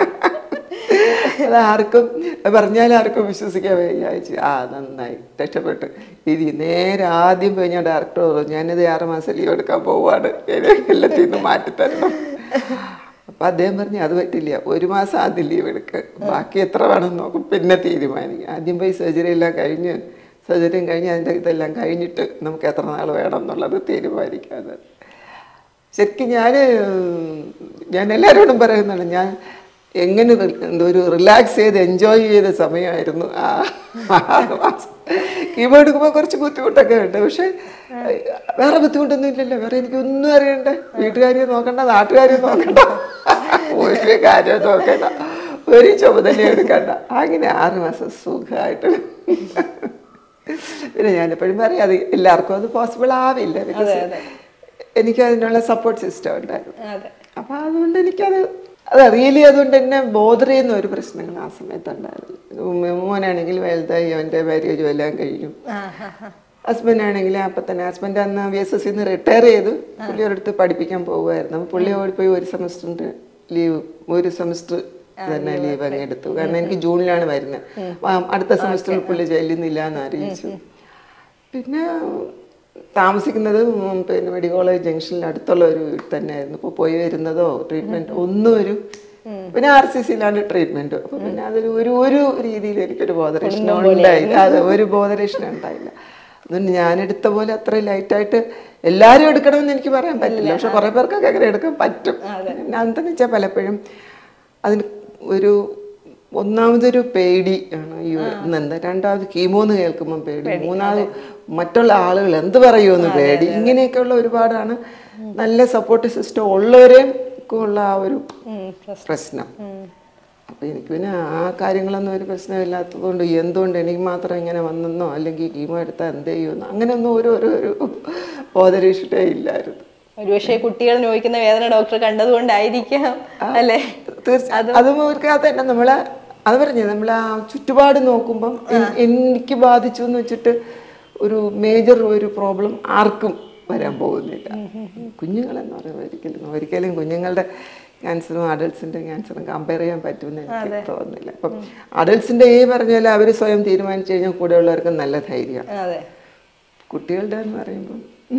അത് ആർക്കും പറഞ്ഞാൽ ആർക്കും വിശ്വസിക്കാൻ വിചാരിച്ചു ആ നന്നായി രക്ഷപ്പെട്ടു ഇനി നേരെ ആദ്യം പോയി ഞാൻ ഡയറക്ടർ പറഞ്ഞു ഞാനിത് ആറ് മാസം ലീവ് എടുക്കാൻ പോവാണ് എന്നെ എല്ലാത്തിൽ നിന്ന് മാറ്റിത്തരണം അപ്പം അദ്ദേഹം പറഞ്ഞു അത് പറ്റില്ല ഒരു മാസം ആദ്യം ലീവ് എടുക്കുക ബാക്കി എത്ര വേണം നോക്കും പിന്നെ തീരുമാനിക്കും ആദ്യം പോയി സർജറി എല്ലാം കഴിഞ്ഞ് സർജറിയും കഴിഞ്ഞ് അതിൻ്റെ ഇതെല്ലാം കഴിഞ്ഞിട്ട് നമുക്ക് എത്ര നാൾ വേണം എന്നുള്ളത് തീരുമാനിക്കാതെ ശരിക്കും ഞാൻ ഞാൻ എല്ലാവരോടും പറയുന്നതാണ് ഞാൻ എങ്ങനെ റി- എന്തോ ഒരു റിലാക്സ് ചെയ്ത് എൻജോയ് ചെയ്ത സമയമായിരുന്നു ആ ആറ് മാസം കീബോർഡ് എടുക്കുമ്പോൾ കുറച്ച് ബുദ്ധിമുട്ടൊക്കെ ഉണ്ട് പക്ഷെ വേറെ ബുദ്ധിമുട്ടൊന്നും ഇല്ലല്ലോ വേറെ എനിക്കൊന്നും അറിയണ്ട വീട്ടുകാരെയും നോക്കണ്ട നാട്ടുകാരെയും നോക്കണ്ട ഒരു കാര്യം നോക്കണ്ട ഒരു ചുമതല എടുക്കണ്ട അങ്ങനെ ആറ് മാസം സുഖമായിട്ട് പിന്നെ ഞാനെപ്പോഴും പറയാം അത് എല്ലാവർക്കും അത് പോസിബിൾ ആവില്ല because എനിക്ക് അതിനുള്ള സപ്പോർട്ട് സിസ്റ്റം ഉണ്ടായിരുന്നു അതെ അപ്പോൾ അതുകൊണ്ട് എനിക്കത് അത് റിയലി അതുകൊണ്ട് എന്നെ ബോധർ ചെയ്യുന്ന ഒരു പ്രശ്നങ്ങൾ ആ സമയത്തുണ്ടായിരുന്നു മോനാണെങ്കിൽ വലുതായി അവൻ്റെ മാരേജും എല്ലാം കഴിഞ്ഞു ഹസ്ബൻഡ് ആണെങ്കിൽ അപ്പം തന്നെ ഹസ്ബൻഡ് അന്ന് വി എസ് എസ് സിന്ന് റിട്ടയർ ചെയ്തു പുള്ളി ഒരിടത്ത് പഠിപ്പിക്കാൻ പോകുമായിരുന്നു അപ്പോൾ പുള്ളി ഓടിപ്പോയി ഒരു സെമസ്റ്ററിൻ്റെ ലീവ് ഒരു സെമസ്റ്റർ തന്നെ ലീവ് അങ്ങ് എടുത്തു കാരണം എനിക്ക് ജൂണിലാണ് വരുന്നത് ആ, അടുത്ത സെമസ്റ്ററിൽ പുള്ളി ചെല്ലുന്നില്ല എന്ന് അറിയിച്ചു പിന്നെ താമസിക്കുന്നത് ഉം പിന്നെ മെഡിക്കൽ കോളേജ് ജംഗ്ഷനിൽ അടുത്തുള്ള ഒരു വീട്ടിൽ തന്നെയായിരുന്നു ഇപ്പോൾ പോയി വരുന്നതോ ട്രീറ്റ്മെന്റ് ഒന്നും ഒരു പിന്നെ ആർ സി സിയിലാണ് ട്രീറ്റ്മെന്റ് അപ്പൊ പിന്നെ അതൊരു ഒരു ഒരു രീതിയിൽ എനിക്കൊരു ബോധരക്ഷണം ഉണ്ടായില്ല അതെ ഒരു ബോധരക്ഷണം ഉണ്ടായില്ല അതുകൊണ്ട് ഞാൻ എടുത്ത പോലെ അത്ര ലൈറ്റായിട്ട് എല്ലാവരും എടുക്കണമെന്ന് എനിക്ക് പറയാൻ പറ്റില്ല പക്ഷെ കുറെ പേർക്കൊക്കെ അങ്ങനെ എടുക്കാൻ പറ്റും എന്താണെന്ന് വെച്ചാൽ പലപ്പോഴും അതിന് ഒരു ഒന്നാമതൊരു പേടി ആണ് ഈ എന്താ രണ്ടാമത് കീമോ എന്ന് കേൾക്കുമ്പോൾ പേടി മൂന്നാമത് മറ്റുള്ള ആളുകൾ എന്ത് പറയുമെന്ന് പേടി ഇങ്ങനെയൊക്കെയുള്ള ഒരുപാടാണ് നല്ല സപ്പോർട്ട് സിസ്റ്റം ഉള്ളവരെയും ഉള്ള ആ ഒരു പ്രശ്നം അപ്പൊ എനിക്ക് പിന്നെ ആ കാര്യങ്ങളൊന്നും ഒരു പ്രശ്നമില്ലാത്തത് കൊണ്ട് എന്തുകൊണ്ട് എനിക്ക് മാത്രം ഇങ്ങനെ വന്നെന്നോ അല്ലെങ്കിൽ കീമോ എടുത്താൽ എന്ത് ചെയ്യുമെന്നോ അങ്ങനെയൊന്നും ഒരു ഒരു ഒരു ബോധരേഷിട്ടേ ഇല്ലായിരുന്നു ഒരുപക്ഷെ കുട്ടികൾ നോക്കുന്ന വേദന ഡോക്ടർ കണ്ടതുകൊണ്ടായിരിക്കാം അല്ലേ തീർച്ചയായും അതും അവർക്ക് അത് തന്നെ നമ്മളെ അത് പറഞ്ഞു നമ്മൾ ആ ചുറ്റുപാട് നോക്കുമ്പം എൻ- എനിക്ക് ബാധിച്ചു എന്ന് വെച്ചിട്ട് ഒരു മേജർ ഒരു പ്രോബ്ലം ആർക്കും വരാൻ പോകുന്നില്ല കുഞ്ഞുങ്ങളെന്ന് പറയുമ്പോൾ ഒരിക്കലും ഒരിക്കലും കുഞ്ഞുങ്ങളുടെ ക്യാൻസറും അഡൾട്ട്സിന്റെ ക്യാൻസറും കമ്പയർ ചെയ്യാൻ പറ്റുമെന്ന് എനിക്ക് തോന്നുന്നില്ല അപ്പം അഡൾട്ട്സിന്റെ ഈ പറഞ്ഞ പോലെ അവർ സ്വയം തീരുമാനിച്ചു കഴിഞ്ഞാൽ കൂടെയുള്ളവർക്ക് നല്ല ധൈര്യം അതെ കുട്ടികളുടെ എന്ന് പറയുമ്പോൾ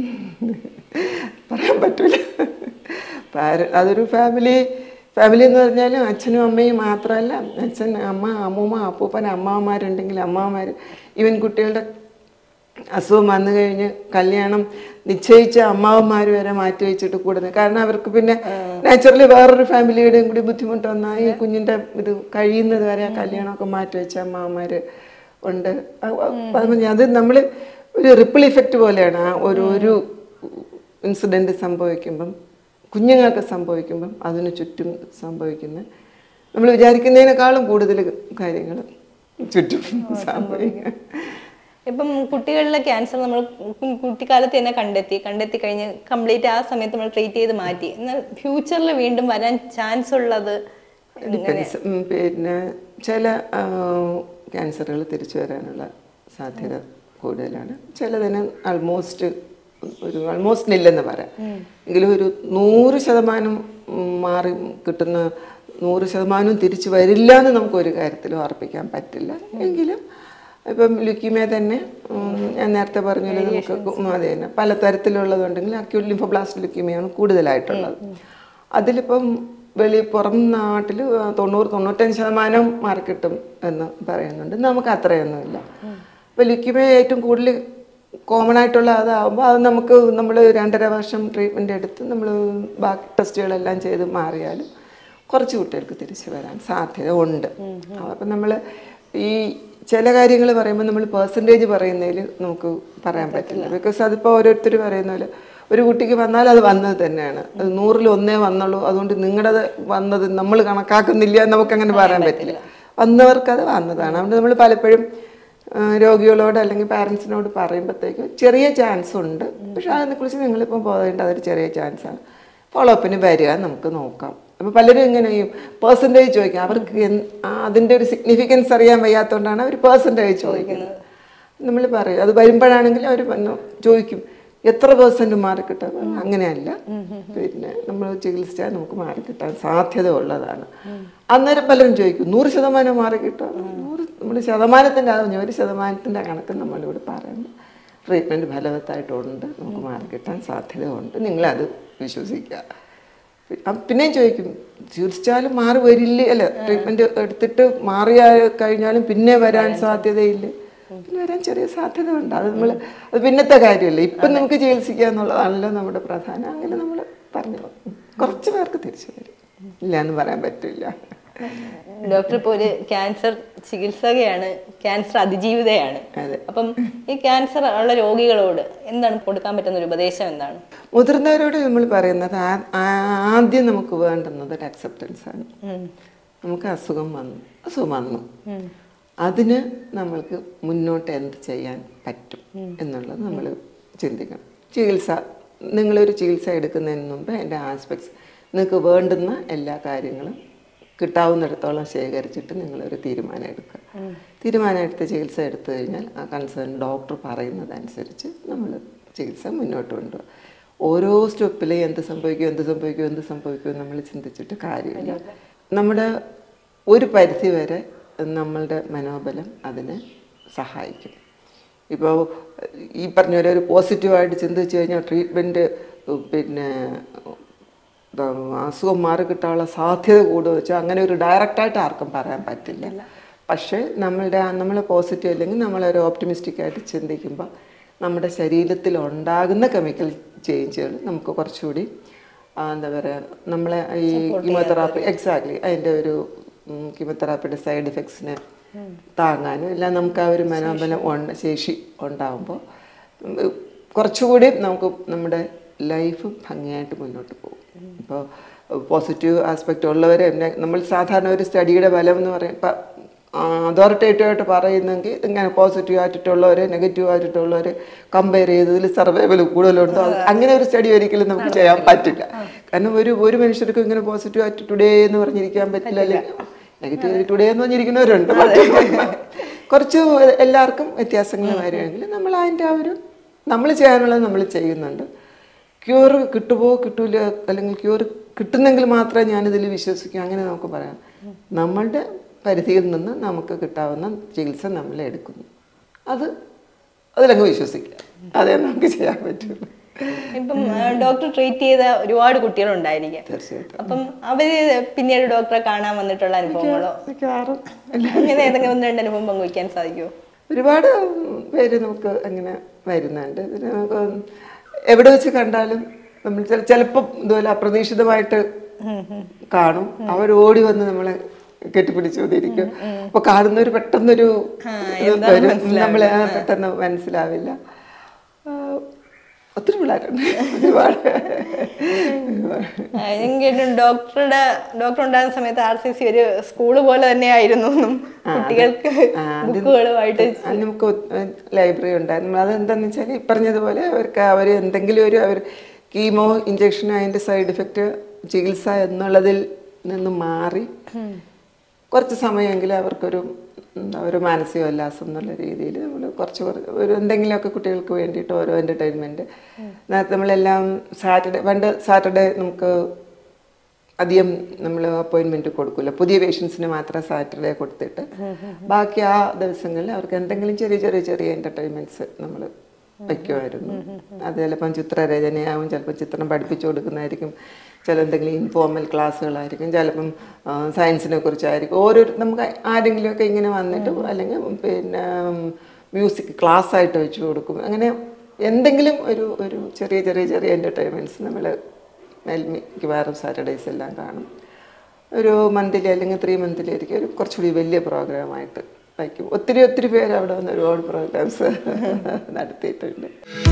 പറയാൻ പറ്റൂല പാര- അതൊരു ഫാമിലി ഫാമിലി എന്ന് പറഞ്ഞാലും അച്ഛനും അമ്മയും മാത്രമല്ല അച്ഛൻ അമ്മ അമ്മൂമ്മ അപ്പൂപ്പൻ അമ്മാവന്മാരുണ്ടെങ്കിൽ അമ്മാവന്മാർ ഈവൻ കുട്ടികളുടെ അസുഖം വന്നു കഴിഞ്ഞ് കല്യാണം നിശ്ചയിച്ച അമ്മാവന്മാർ വരെ മാറ്റി വെച്ചിട്ട് കൂടുന്നത് കാരണം അവർക്ക് പിന്നെ നാച്ചുറലി വേറൊരു ഫാമിലിയുടെയും കൂടി ബുദ്ധിമുട്ട് വന്നാൽ ഈ കുഞ്ഞിൻ്റെ ഇത് കഴിയുന്നത് വരെ ആ കല്യാണമൊക്കെ മാറ്റി വെച്ച അമ്മാവന്മാർ ഉണ്ട് അ- അ- അത് പറഞ്ഞ അത് നമ്മൾ ഒരു റിപ്പിൾ ഇഫക്റ്റ് പോലെയാണ് ആ ഒരു ഒരു ഇൻസിഡൻറ്റ് സംഭവിക്കുമ്പം കുഞ്ഞുങ്ങൾക്ക് സംഭവിക്കുമ്പം അതിന് ചുറ്റും സംഭവിക്കുന്ന നമ്മൾ വിചാരിക്കുന്നതിനേക്കാളും കൂടുതൽ കാര്യങ്ങൾ ചുറ്റും സംഭവിക്കും ഇപ്പം കുട്ടികളിലെ ക്യാൻസർ നമ്മൾ കു- കുട്ടിക്കാലത്ത് തന്നെ കണ്ടെത്തി കണ്ടെത്തി കഴിഞ്ഞ് കംപ്ലീറ്റ് ആ സമയത്ത് നമ്മൾ ട്രീറ്റ് ചെയ്ത് മാറ്റി എന്നാൽ ഫ്യൂച്ചറിൽ വീണ്ടും വരാൻ ചാൻസ് ഉള്ളത് ഡിപ്പെൻസ് പിന്നെ ചില ക്യാൻസറുകൾ തിരിച്ചു വരാനുള്ള സാധ്യത കൂടുതലാണ് ചിലതിന് ആൾമോസ്റ്റ് ഒരു ആൾമോസ്റ്റ് നില്ലെന്ന് പറയാം എങ്കിലും ഒരു നൂറ് ശതമാനം ഉം, മാറി കിട്ടുന്ന നൂറ് ശതമാനവും തിരിച്ചു വരില്ല എന്ന് നമുക്ക് ഒരു കാര്യത്തിലും ഉറപ്പിക്കാൻ പറ്റില്ല എങ്കിലും ഇപ്പം ലുക്കീമിയ തന്നെ ഉം, ഞാൻ നേരത്തെ പറഞ്ഞല്ലോ നമുക്ക് ഉം, അതെ തന്നെ പല തരത്തിലുള്ളതുണ്ടെങ്കിൽ അക്യൂട്ട് ലിംഫോബ്ലാസ്റ്റ് ലുക്കീമിയാണ് കൂടുതലായിട്ടുള്ളത് അതിലിപ്പം വെളി പുറം നാട്ടിൽ തൊണ്ണൂറ് തൊണ്ണൂറ്റഞ്ച് ശതമാനം മാർക്ക് കിട്ടും എന്ന് പറയുന്നുണ്ട് നമുക്ക് അത്രയൊന്നുമില്ല അപ്പോൾ ലുക്കീമിയ ഏറ്റവും കൂടുതൽ കോമൺ ആയിട്ടുള്ള അതാകുമ്പോൾ അത് നമുക്ക് നമ്മൾ രണ്ടര വർഷം ട്രീറ്റ്മെൻ്റ് എടുത്ത് നമ്മൾ ബാക്കി ടെസ്റ്റുകളെല്ലാം ചെയ്ത് മാറിയാലും കുറച്ച് കുട്ടികൾക്ക് തിരിച്ചു വരാൻ സാധ്യത ഉണ്ട് അപ്പം നമ്മൾ ഈ ചില കാര്യങ്ങൾ പറയുമ്പോൾ നമ്മൾ പേഴ്സൻറ്റേജ് പറയുന്നതിൽ നമുക്ക് പറയാൻ പറ്റില്ല ബിക്കോസ് അതിപ്പോൾ ഓരോരുത്തർ പറയുന്ന പോലെ ഒരു കുട്ടിക്ക് വന്നാൽ അത് വന്നത് തന്നെയാണ് അത് നൂറിൽ ഒന്നേ വന്നുള്ളൂ അതുകൊണ്ട് നിങ്ങളുടെ വന്നത് നമ്മൾ കണക്കാക്കുന്നില്ല എന്ന് നമുക്കങ്ങനെ പറയാൻ പറ്റില്ല വന്നവർക്ക് അത് വന്നതാണ് അതുകൊണ്ട് നമ്മൾ പലപ്പോഴും ആ, രോഗികളോട് അല്ലെങ്കിൽ പാരൻസിനോട് പറയുമ്പോഴത്തേക്ക് ചെറിയ ചാൻസ് ഉണ്ട് പക്ഷെ അതിനെക്കുറിച്ച് നിങ്ങളിപ്പം പോകേണ്ട അതൊരു ചെറിയ ചാൻസാണ് ഫോളോ അപ്പിന് വരിക നമുക്ക് നോക്കാം അപ്പോൾ പലരും ഇങ്ങനെ ഈ പേഴ്സൻറ്റേജ് ചോദിക്കും അവർക്ക് എന്ത്- ആ അതിൻ്റെ ഒരു സിഗ്നിഫിക്കൻസ് അറിയാൻ വയ്യാത്തതുകൊണ്ടാണ് അവർ പേഴ്സൻറ്റേജ് ചോദിക്കുന്നത് നമ്മൾ പറയും അത് വരുമ്പോഴാണെങ്കിൽ അവർ ചോദിക്കും എത്ര പേഴ്സൻറ്റ് മാർക്ക് കിട്ടാൻ അങ്ങനെയല്ല പിന്നെ നമ്മൾ ചികിത്സിച്ചാൽ നമുക്ക് മാർക്ക് കിട്ടാൻ സാധ്യത ഉള്ളതാണ് അന്നേരം പലരും ചോദിക്കും നൂറ് ശതമാനം മാർക്ക് കിട്ടും നൂറ് നമ്മൾ ശതമാനത്തിൻ്റെ അത് ഒരു ശതമാനത്തിൻ്റെ കണക്ക് നമ്മളിവിടെ പറയുന്നു ട്രീറ്റ്മെൻറ്റ് ഫലവത്തായിട്ടുണ്ട് നമുക്ക് മാർക്ക് കിട്ടാൻ സാധ്യതയുണ്ട് നിങ്ങളത് വിശ്വസിക്കുക പി- അ- പിന്നെയും ചോദിക്കും ചികിത്സിച്ചാലും മാറി വരില്ലേ അല്ല ട്രീറ്റ്മെന്റ് എടുത്തിട്ട് മാറിയ കഴിഞ്ഞാലും പിന്നെ വരാൻ സാധ്യതയില്ല പിന്നെ വരാൻ ചെറിയ സാധ്യത ഉണ്ട് അത് നമ്മൾ അത് പിന്നത്തെ കാര്യമല്ല ഇപ്പം നമുക്ക് ചികിത്സിക്കുക എന്നുള്ളതാണല്ലോ നമ്മുടെ പ്രധാനം അങ്ങനെ നമ്മൾ പറഞ്ഞു പോകും. കുറച്ച് പേർക്ക് തിരിച്ചു വരും ഇല്ല എന്ന് പറയാൻ പറ്റില്ല ഡോക്ടർ ഇപ്പോൾ ഒരു ക്യാൻസർ ചികിത്സകയാണ് ക്യാൻസർ അതിജീവിതയാണ് അതെ. അപ്പം ഈ ക്യാൻസർ ഉള്ള രോഗികളോട് എന്താണ് കൊടുക്കാൻ പറ്റുന്ന ഒരു ഉപദേശം എന്താണ് മുതിർന്നവരോട് നമ്മൾ പറയുന്നത് ആ- ആ- ആദ്യം നമുക്ക് വേണ്ടുന്നത് ഒരു അക്സെപ്റ്റൻസ് ആണ് നമുക്ക് അസുഖം വന്നു അസുഖം വന്നു അതിന് നമ്മൾക്ക് മുന്നോട്ട് എന്ത് ചെയ്യാൻ പറ്റും എന്നുള്ളത് നമ്മൾ ചിന്തിക്കണം ചികിത്സ നിങ്ങളൊരു ചികിത്സ എടുക്കുന്നതിന് മുമ്പ് അതിൻ്റെ ആസ്പെക്ട്സ് നിങ്ങൾക്ക് വേണ്ടുന്ന എല്ലാ കാര്യങ്ങളും കിട്ടാവുന്നിടത്തോളം ശേഖരിച്ചിട്ട് നിങ്ങളൊരു തീരുമാനം എടുക്കുക തീരുമാനം എടുത്ത് ചികിത്സ എടുത്തു കഴിഞ്ഞാൽ ആ കൺസേൺ ഡോക്ടർ പറയുന്നതനുസരിച്ച് നമ്മൾ ചികിത്സ മുന്നോട്ട് കൊണ്ടുപോകുക ഓരോ സ്റ്റെപ്പിലും എന്ത് സംഭവിക്കും എന്ത് സംഭവിക്കും എന്ത് സംഭവിക്കും നമ്മൾ ചിന്തിച്ചിട്ട് കാര്യമില്ല നമ്മുടെ ഒരു പരിധി വരെ നമ്മളുടെ മനോബലം അതിനെ സഹായിക്കും ഇപ്പോൾ ഈ പറഞ്ഞ പോലെ ഒരു പോസിറ്റീവായിട്ട് ചിന്തിച്ചു കഴിഞ്ഞാൽ ട്രീറ്റ്മെൻറ്റ് പിന്നെ എന്താ, അസുഖം മാറി കിട്ടാനുള്ള സാധ്യത കൂടുതൽ വെച്ചാൽ അങ്ങനെ ഒരു ഡയറക്റ്റായിട്ട് ആർക്കും പറയാൻ പറ്റില്ല പക്ഷേ നമ്മളുടെ നമ്മൾ പോസിറ്റീവ് അല്ലെങ്കിൽ നമ്മളൊരു ഓപ്റ്റിമിസ്റ്റിക് ആയിട്ട് ചിന്തിക്കുമ്പോൾ നമ്മുടെ ശരീരത്തിൽ ഉണ്ടാകുന്ന കെമിക്കൽ ചേഞ്ചുകൾ നമുക്ക് കുറച്ചുകൂടി ആ, എന്താ പറയുക നമ്മളെ ഈ കീമോതെറാപ്പി എക്സാക്ട്ലി അതിൻ്റെ ഒരു കീമോതെറാപ്പിയുടെ സൈഡ് ഇഫക്ട്സിനെ താങ്ങാനും എല്ലാം നമുക്ക് ആ ഒരു മനോബലം ഉണ്ട് ശേഷി ഉണ്ടാകുമ്പോൾ കുറച്ചുകൂടി നമുക്ക് നമ്മുടെ ലൈഫ് ഭംഗിയായിട്ട് മുന്നോട്ട് പോകും ഇപ്പോൾ പോസിറ്റീവ് ആസ്പെക്റ്റ് ഉള്ളവർ എന്നെ നമ്മൾ സാധാരണ ഒരു സ്റ്റഡിയുടെ ഫലം എന്ന് പറയും ഇപ്പം അതോറിറ്റേറ്റീവ് ആയിട്ട് പറയുന്നെങ്കിൽ ഇങ്ങനെ പോസിറ്റീവ് ആയിട്ടുള്ളവർ നെഗറ്റീവ് ആയിട്ടുള്ളവർ കമ്പയർ ചെയ്തതിൽ സർവൈവൽ കൂടുതലുണ്ടോ അത് അങ്ങനെ ഒരു സ്റ്റഡി ഒരിക്കലും നമുക്ക് ചെയ്യാൻ പറ്റില്ല കാരണം ഒരു ഒരു മനുഷ്യർക്കും ഇങ്ങനെ പോസിറ്റീവ് ആയിട്ട് ടുഡേ എന്ന് പറഞ്ഞിരിക്കാൻ പറ്റില്ല അല്ലെങ്കിൽ നെഗറ്റീവ് ടുഡേ എന്ന് പറഞ്ഞിരിക്കുന്നവരുണ്ട് കുറച്ച് എല്ലാവർക്കും വ്യത്യാസങ്ങൾ വരുമെങ്കിൽ നമ്മൾ അതിൻ്റെ ആ ഒരു നമ്മൾ ചെയ്യാനുള്ളത് നമ്മൾ ചെയ്യുന്നുണ്ട് ക്യൂർ കിട്ടുമോ കിട്ടൂല അല്ലെങ്കിൽ ക്യൂർ കിട്ടുന്നെങ്കിൽ മാത്രമേ ഞാനിതിൽ വിശ്വസിക്കൂ അങ്ങനെ നമുക്ക് പറയാം നമ്മളുടെ പരിധിയിൽ നിന്ന് നമുക്ക് കിട്ടാവുന്ന ചികിത്സ നമ്മൾ എടുക്കുന്നു അത് അതിലങ്ങ് വിശ്വസിക്കുക അതേ നമുക്ക് ചെയ്യാൻ പറ്റുള്ളൂ ഇപ്പം ഡോക്ടർ ട്രീറ്റ് ചെയ്ത ഒരുപാട് കുട്ടികളുണ്ടായിരിക്കാം തീർച്ചയായിട്ടും അപ്പം അവര് പിന്നീട് ഡോക്ടറെ കാണാൻ വന്നിട്ടുള്ള അനുഭവങ്ങളോ മിക്കവാറും അങ്ങനെ ഏതെങ്കിലും ഒന്ന് രണ്ട് അനുഭവം പങ്കുവയ്ക്കാൻ സാധിക്കുമോ ഒരുപാട് പേര് നമുക്ക് അങ്ങനെ വരുന്നുണ്ട് പിന്നെ നമുക്ക് എവിടെ വെച്ച് കണ്ടാലും നമ്മൾ ചിലപ്പം ഇതുപോലെ അപ്രതീക്ഷിതമായിട്ട് കാണും അവർ ഓടി വന്ന് നമ്മളെ കെട്ടിപ്പിടിച്ചു കൊണ്ടിരിക്കും അപ്പൊ കാണുന്നവർ പെട്ടെന്നൊരു ഇത് വരും നമ്മളെ ആ പെട്ടെന്ന് മനസ്സിലാവില്ല ആ, ഒത്തിരി പിള്ളേരുണ്ട് ഒരുപാട് ഒരുപാട് ആ, ഞാൻ കേട്ടു ഡോക്ടറുടെ ഡോക്ടർ ഉണ്ടായിരുന്ന സമയത്ത് ആർ സി സി ഒരു സ്കൂള് പോലെ തന്നെയായിരുന്നു എന്നും കുട്ടികൾക്ക് ബുക്കുകളുമായിട്ട് അത് നമുക്ക് ലൈബ്രറി ഉണ്ടായിരുന്നു അതെന്താന്ന് വെച്ചാൽ ഈ പറഞ്ഞതുപോലെ അവർക്ക് അവർ എന്തെങ്കിലും ഒരു അവർ കീമോ ഇഞ്ചക്ഷൻ അതിൻ്റെ സൈഡ് ഇഫക്റ്റ് ചികിത്സ എന്നുള്ളതിൽ നിന്ന് മാറി കുറച്ച് സമയമെങ്കിലും അവർക്കൊരു എന്താ ഒരു മാനസിക ഉല്ലാസം എന്നുള്ള രീതിയിൽ നമ്മൾ കുറച്ച് കുറച്ച് ഒരു എന്തെങ്കിലുമൊക്കെ കുട്ടികൾക്ക് വേണ്ടിയിട്ട് ഓരോ എൻ്റർടൈൻമെൻറ്റ് നേരത്തെ നമ്മളെല്ലാം സാറ്റർഡേ പണ്ട് സാറ്റർഡേ നമുക്ക് അധികം നമ്മൾ അപ്പോയിൻമെൻറ്റ് കൊടുക്കില്ല പുതിയ പേഷ്യൻസിന് മാത്രം സാറ്റർഡേ കൊടുത്തിട്ട് ബാക്കി ആ ദിവസങ്ങളിൽ അവർക്ക് എന്തെങ്കിലും ചെറിയ ചെറിയ ചെറിയ എൻ്റർടൈൻമെൻറ്റ്സ് നമ്മൾ വയ്ക്കുമായിരുന്നു അത് ചിലപ്പം ചിത്രരചനയാവും ചിലപ്പോൾ ചിത്രം പഠിപ്പിച്ചു കൊടുക്കുന്നതായിരിക്കും ചില എന്തെങ്കിലും ഇൻഫോർമൽ ക്ലാസ്സുകളായിരിക്കും ചിലപ്പം സയൻസിനെ കുറിച്ചായിരിക്കും ഓരോ നമുക്ക് ആരെങ്കിലുമൊക്കെ ഇങ്ങനെ വന്നിട്ട് അല്ലെങ്കിൽ പിന്നെ മ്യൂസിക് ക്ലാസ് ആയിട്ട് വെച്ച് കൊടുക്കും അങ്ങനെ എന്തെങ്കിലും ഒരു ഒരു ചെറിയ ചെറിയ ചെറിയ എൻ്റർടൈൻമെൻറ്റ്സ് നമ്മൾ മിക്കവാറും സാറ്റർഡേയ്സ് എല്ലാം കാണും ഒരു മന്തിലി അല്ലെങ്കിൽ ത്രീ മന്തിലായിരിക്കും ഒരു കുറച്ചുകൂടി വലിയ പ്രോഗ്രാമായിട്ട് വയ്ക്കും ഒത്തിരി ഒത്തിരി പേര് അവിടെ വന്ന് ഒരുപാട് പ്രോഗ്രാംസ് നടത്തിയിട്ടുണ്ട്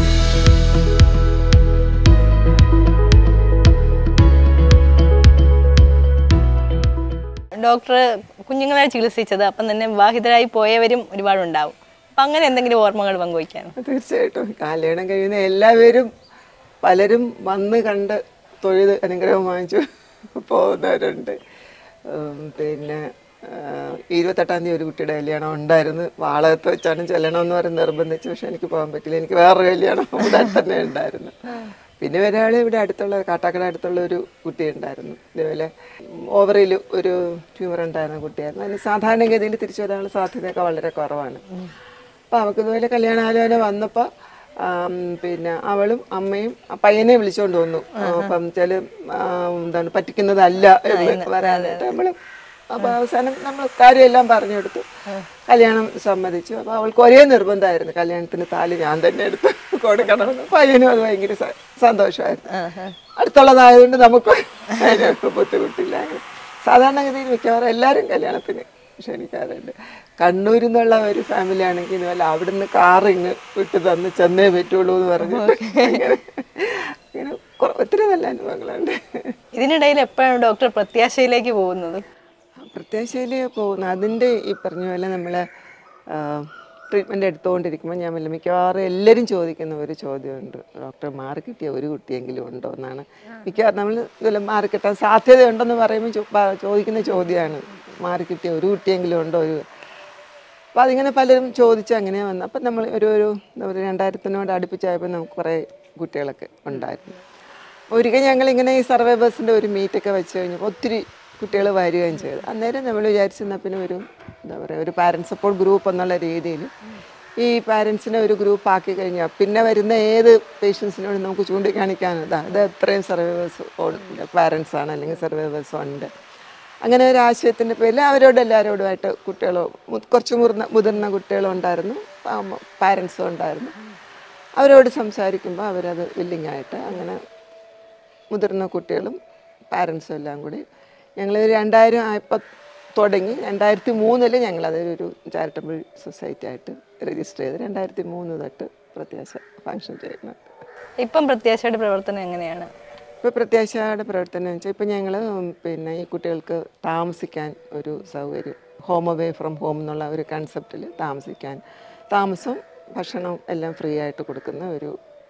ഡോക്ടർ കുഞ്ഞുങ്ങളെ ചികിത്സിച്ചത് അപ്പം തന്നെ വിവാഹിതരായി പോയവരും ഒരുപാടുണ്ടാവും അപ്പം അങ്ങനെ എന്തെങ്കിലും ഓർമ്മകൾ പങ്കുവയ്ക്കാനോ തീർച്ചയായിട്ടും കല്യാണം കഴിയുന്ന എല്ലാവരും പലരും വന്ന് കണ്ട് തൊഴുത് അനുഗ്രഹം വാങ്ങിച്ചു പോകുന്നവരുണ്ട് ഉം, പിന്നെ ആ, ഇരുപത്തെട്ടാം തീയതി ഒരു കുട്ടിയുടെ കല്യാണം ഉണ്ടായിരുന്നു വാളകത്ത് വെച്ചാണ് ചെല്ലണമെന്ന് പറഞ്ഞ് നിർബന്ധിച്ചു പക്ഷെ എനിക്ക് പോകാൻ പറ്റില്ല എനിക്ക് വേറൊരു കല്യാണം ഇവിടെ തന്നെ ഉണ്ടായിരുന്നു പിന്നെ ഒരാൾ ഇവിടെ അടുത്തുള്ള കാട്ടാക്കട അടുത്തുള്ള ഒരു കുട്ടി ഉണ്ടായിരുന്നു ഇതേപോലെ ഓവറിൽ ഒരു ട്യൂമർ ഉണ്ടായിരുന്ന കുട്ടിയായിരുന്നു അതിന് സാധാരണഗതിയിൽ തിരിച്ചു വരാനുള്ള സാധ്യതയൊക്കെ വളരെ കുറവാണ് അപ്പോൾ അവൾക്ക് ഇതുപോലെ കല്യാണാലോചന വന്നപ്പോൾ പിന്നെ അവളും അമ്മയും ആ പയ്യനെ വിളിച്ചോണ്ട് വന്നു അപ്പം ചില എന്താണ് പറ്റിക്കുന്നതല്ല എന്ന് പറയാനായിട്ട് നമ്മൾ അപ്പോൾ അവസാനം നമ്മൾ കാര്യമെല്ലാം പറഞ്ഞു കൊടുത്തു കല്യാണം സമ്മതിച്ചു അപ്പോൾ അവൾക്ക് ഒരേ നിർബന്ധമായിരുന്നു കല്യാണത്തിന് താലി ഞാൻ തന്നെ എടുത്ത് കൊടുക്കണമെന്ന് പയ്യനും അത് ഭയങ്കര സ- സന്തോഷമായിരുന്നു അടുത്തുള്ളതായതുകൊണ്ട് നമുക്ക് അതിനൊക്കെ ബുദ്ധിമുട്ടില്ല അങ്ങനെ സാധാരണഗതിയിൽ മിക്കവാറും എല്ലാവരും കല്യാണത്തിന് ക്ഷണിക്കാറുണ്ട് കണ്ണൂരിൽ നിന്നുള്ള ഒരു ഫാമിലി ആണെങ്കിൽ ഇതുപോലെ അവിടുന്ന് കാർ ഇങ്ങ് വിട്ട് തന്ന് ചെന്നേ പറ്റുള്ളൂ എന്ന് പറഞ്ഞിട്ട് അങ്ങനെ അങ്ങനെ കുറെ- ഒത്തിരി നല്ല അനുഭവങ്ങളുണ്ട് ഇതിനിടയിൽ എപ്പോഴാണ് ഡോക്ടർ പ്രത്യാശയിലേക്ക് പോകുന്നത് പ്രത്യാശയിൽ പോകുന്നു അതിൻ്റെ ഈ പറഞ്ഞ പോലെ നമ്മൾ ട്രീറ്റ്മെൻറ്റ് എടുത്തുകൊണ്ടിരിക്കുമ്പോൾ ഞാൻ വല്ല മിക്കവാറും എല്ലാവരും ചോദിക്കുന്ന ഒരു ചോദ്യമുണ്ട് ഡോക്ടർ മാറി കിട്ടിയ ഒരു കുട്ടിയെങ്കിലും ഉണ്ടോ എന്നാണ് മിക്കവാറും നമ്മൾ ഇതുപോലെ മാറി കിട്ടാൻ സാധ്യതയുണ്ടെന്ന് പറയുമ്പോൾ ചോ- പ- ചോദിക്കുന്ന ചോദ്യമാണ് മാറി കിട്ടിയ ഒരു കുട്ടിയെങ്കിലും ഉണ്ടോ ഒരു അപ്പോൾ അതിങ്ങനെ പലരും ചോദിച്ച് അങ്ങനെ വന്നു അപ്പം നമ്മൾ ഒരു ഒരു എന്താ പറയുക രണ്ടായിരത്തിനോട് അടുപ്പിച്ചായപ്പോൾ നമുക്ക് കുറേ കുട്ടികളൊക്കെ ഉണ്ടായിരുന്നു ഒരിക്കൽ ഞങ്ങളിങ്ങനെ ഈ സർവൈവേഴ്സിൻ്റെ ഒരു മീറ്റൊക്കെ വെച്ച് കഴിഞ്ഞപ്പോൾ ഒത്തിരി കുട്ടികൾ വരികയും ചെയ്തു അന്നേരം നമ്മൾ വിചാരിച്ചെന്നാൽ പിന്നെ ഒരു എന്താ പറയുക ഒരു പാരൻസ് സപ്പോർട്ട് ഗ്രൂപ്പ് എന്നുള്ള രീതിയിൽ ഈ പാരൻസിനെ ഒരു ഗ്രൂപ്പ് ആക്കി കഴിഞ്ഞാൽ പിന്നെ വരുന്ന ഏത് പേഷ്യൻസിനോട് നമുക്ക് ചൂണ്ടിക്കാണിക്കാനതാ ഇത് എത്രയും സർവൈവേഴ്സ് പാരൻസ് ആണ് അല്ലെങ്കിൽ സർവൈവേഴ്സ് ഉണ്ട് അങ്ങനെ ഒരു ആശയത്തിൻ്റെ പേരിൽ അവരോട് എല്ലാവരോടുമായിട്ട് കുട്ടികളോ മു- കുറച്ച് മുതിർന്ന മുതിർന്ന കുട്ടികളും ഉണ്ടായിരുന്നു പാരൻസും ഉണ്ടായിരുന്നു അവരോട് സംസാരിക്കുമ്പോൾ അവരത് വില്ലിങ് ആയിട്ട് അങ്ങനെ മുതിർന്ന കുട്ടികളും പാരൻസും എല്ലാം കൂടി ഞങ്ങൾ രണ്ടായിരം ആയപ്പോൾ തുടങ്ങി രണ്ടായിരത്തി മൂന്നിൽ ഞങ്ങളതൊരു ചാരിറ്റബിൾ സൊസൈറ്റി ആയിട്ട് രജിസ്റ്റർ ചെയ്ത് രണ്ടായിരത്തി മൂന്ന് തൊട്ട് പ്രത്യാശ ഫങ്ഷൻ ചെയ്യുന്നുണ്ട് ഇപ്പം പ്രത്യാശയുടെ പ്രവർത്തനം എങ്ങനെയാണ് ഇപ്പോൾ പ്രത്യാശയുടെ പ്രവർത്തനം വെച്ചാൽ ഇപ്പോൾ ഞങ്ങൾ പിന്നെ ഈ കുട്ടികൾക്ക് താമസിക്കാൻ ഒരു സൗകര്യം ഹോം അവേ ഫ്രം ഹോം എന്നുള്ള ഒരു കൺസെപ്റ്റിൽ താമസിക്കാൻ താമസം ഭക്ഷണം എല്ലാം ഫ്രീ ആയിട്ട് കൊടുക്കുന്ന ഒരു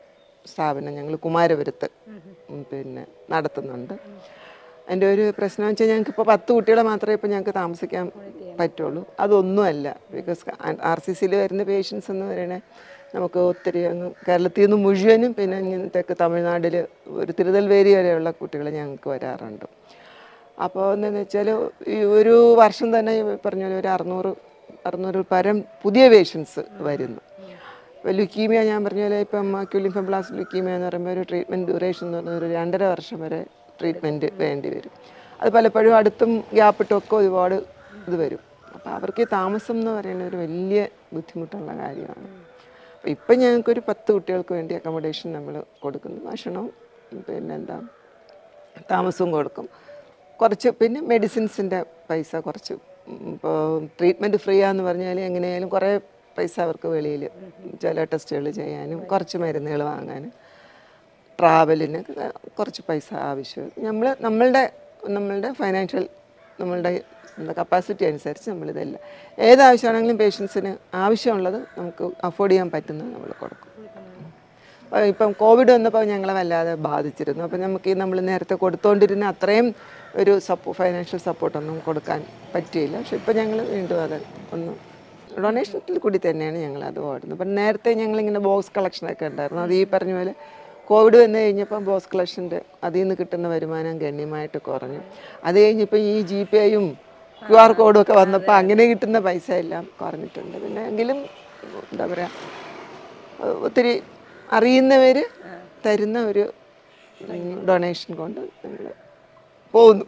സ്ഥാപനം ഞങ്ങൾ കുമാരപുരത്ത് ഉം, പിന്നെ നടത്തുന്നുണ്ട് അതിൻ്റെ ഒരു പ്രശ്നം വെച്ചാൽ ഞങ്ങൾക്ക് ഇപ്പോൾ പത്ത് കുട്ടികളെ മാത്രമേ ഇപ്പോൾ ഞങ്ങൾക്ക് താമസിക്കാൻ പറ്റുള്ളൂ അതൊന്നുമല്ല ബിക്കോസ് ആർ സി സിയിൽ വരുന്ന പേഷ്യൻസ് എന്ന് പറയണേ നമുക്ക് ഒത്തിരി അങ്ങ് കേരളത്തിൽ നിന്ന് മുഴുവനും പിന്നെ ഇങ്ങനത്തേക്ക് തമിഴ്നാട്ടിൽ ഒരു തിരുനെൽവേലി വരെയുള്ള കുട്ടികൾ ഞങ്ങൾക്ക് വരാറുണ്ട് അപ്പോൾ എന്താണെന്ന് വെച്ചാൽ ഈ ഒരു വർഷം തന്നെ ഈ പറഞ്ഞ പോലെ ഒരു അറുന്നൂറ് അറുന്നൂറിൽ പരം പുതിയ പേഷ്യൻസ് വരുന്നു ഇപ്പോൾ ലുക്കീമിയ ഞാൻ പറഞ്ഞ പോലെ ഇപ്പം ക്യൂലിംഫം പ്ലാസ് ലുക്കീമിയ എന്ന് പറയുമ്പോൾ ഒരു ട്രീറ്റ്മെൻറ്റ് ഡ്യൂറേഷൻ എന്ന് പറഞ്ഞാൽ ഒരു രണ്ടര വർഷം വരെ ട്രീറ്റ്മെൻറ്റ് വേണ്ടി വരും അത് പലപ്പോഴും അടുത്തും ഗ്യാപ്പിട്ടും ഒക്കെ ഒരുപാട് ഇത് വരും അപ്പോൾ അവർക്ക് ഈ താമസം എന്ന് പറയുന്നത് ഒരു വലിയ ബുദ്ധിമുട്ടുള്ള കാര്യമാണ് അപ്പോൾ ഇപ്പം ഞങ്ങൾക്കൊരു പത്ത് കുട്ടികൾക്ക് വേണ്ടി അക്കോമഡേഷൻ നമ്മൾ കൊടുക്കുന്നു ഭക്ഷണവും പിന്നെന്താ താമസവും കൊടുക്കും കുറച്ച് പിന്നെ മെഡിസിൻസിൻ്റെ പൈസ കുറച്ച് ഇപ്പോൾ ട്രീറ്റ്മെൻറ്റ് ഫ്രീ ആന്ന് പറഞ്ഞാൽ എങ്ങനെയായാലും കുറേ പൈസ അവർക്ക് വെളിയിൽ ചില ടെസ്റ്റുകൾ ചെയ്യാനും കുറച്ച് മരുന്നുകൾ വാങ്ങാനും ട്രാവലിന് കുറച്ച് പൈസ ആവശ്യം നമ്മൾ നമ്മളുടെ നമ്മളുടെ ഫൈനാൻഷ്യൽ നമ്മളുടെ നമ്മുടെ കപ്പാസിറ്റി അനുസരിച്ച് നമ്മളിതെല്ലാം ഏത് ആവശ്യമാണെങ്കിലും പേഷ്യൻസിന് ആവശ്യമുള്ളത് നമുക്ക് അഫോർഡ് ചെയ്യാൻ പറ്റുന്നത് നമ്മൾ കൊടുക്കും അപ്പോൾ ഇപ്പം കോവിഡ് വന്നപ്പോൾ ഞങ്ങളെ വല്ലാതെ ബാധിച്ചിരുന്നു അപ്പം നമുക്ക് ഈ നമ്മൾ നേരത്തെ കൊടുത്തുകൊണ്ടിരുന്ന അത്രയും ഒരു സപ്പോ ഫൈനാൻഷ്യൽ സപ്പോർട്ടൊന്നും കൊടുക്കാൻ പറ്റിയില്ല പക്ഷെ ഇപ്പം ഞങ്ങൾ വീണ്ടും അത് ഒന്ന് ഡൊണേഷനിൽ കൂടി തന്നെയാണ് ഞങ്ങൾ അത് ഓടുന്നത് അപ്പം നേരത്തെ ഞങ്ങളിങ്ങനെ ബോക്സ് കളക്ഷനൊക്കെ ഉണ്ടായിരുന്നു അത് ഈ പറഞ്ഞ പോലെ കോവിഡ് വന്നു കഴിഞ്ഞപ്പോൾ ബോക്സ് കളക്ഷൻ്റെ അതിൽ നിന്ന് കിട്ടുന്ന വരുമാനം ഗണ്യമായിട്ട് കുറഞ്ഞു അത് കഴിഞ്ഞപ്പോൾ ഈ ജി പി ഐയും ക്യു ആർ കോഡും ഒക്കെ വന്നപ്പോൾ അങ്ങനെ കിട്ടുന്ന പൈസ എല്ലാം കുറഞ്ഞിട്ടുണ്ട് പിന്നെ എങ്കിലും എന്താ പറയുക ഒത്തിരി അറിയുന്നവർ തരുന്ന ഒരു ഡൊണേഷൻ കൊണ്ട് നമ്മൾ പോകുന്നു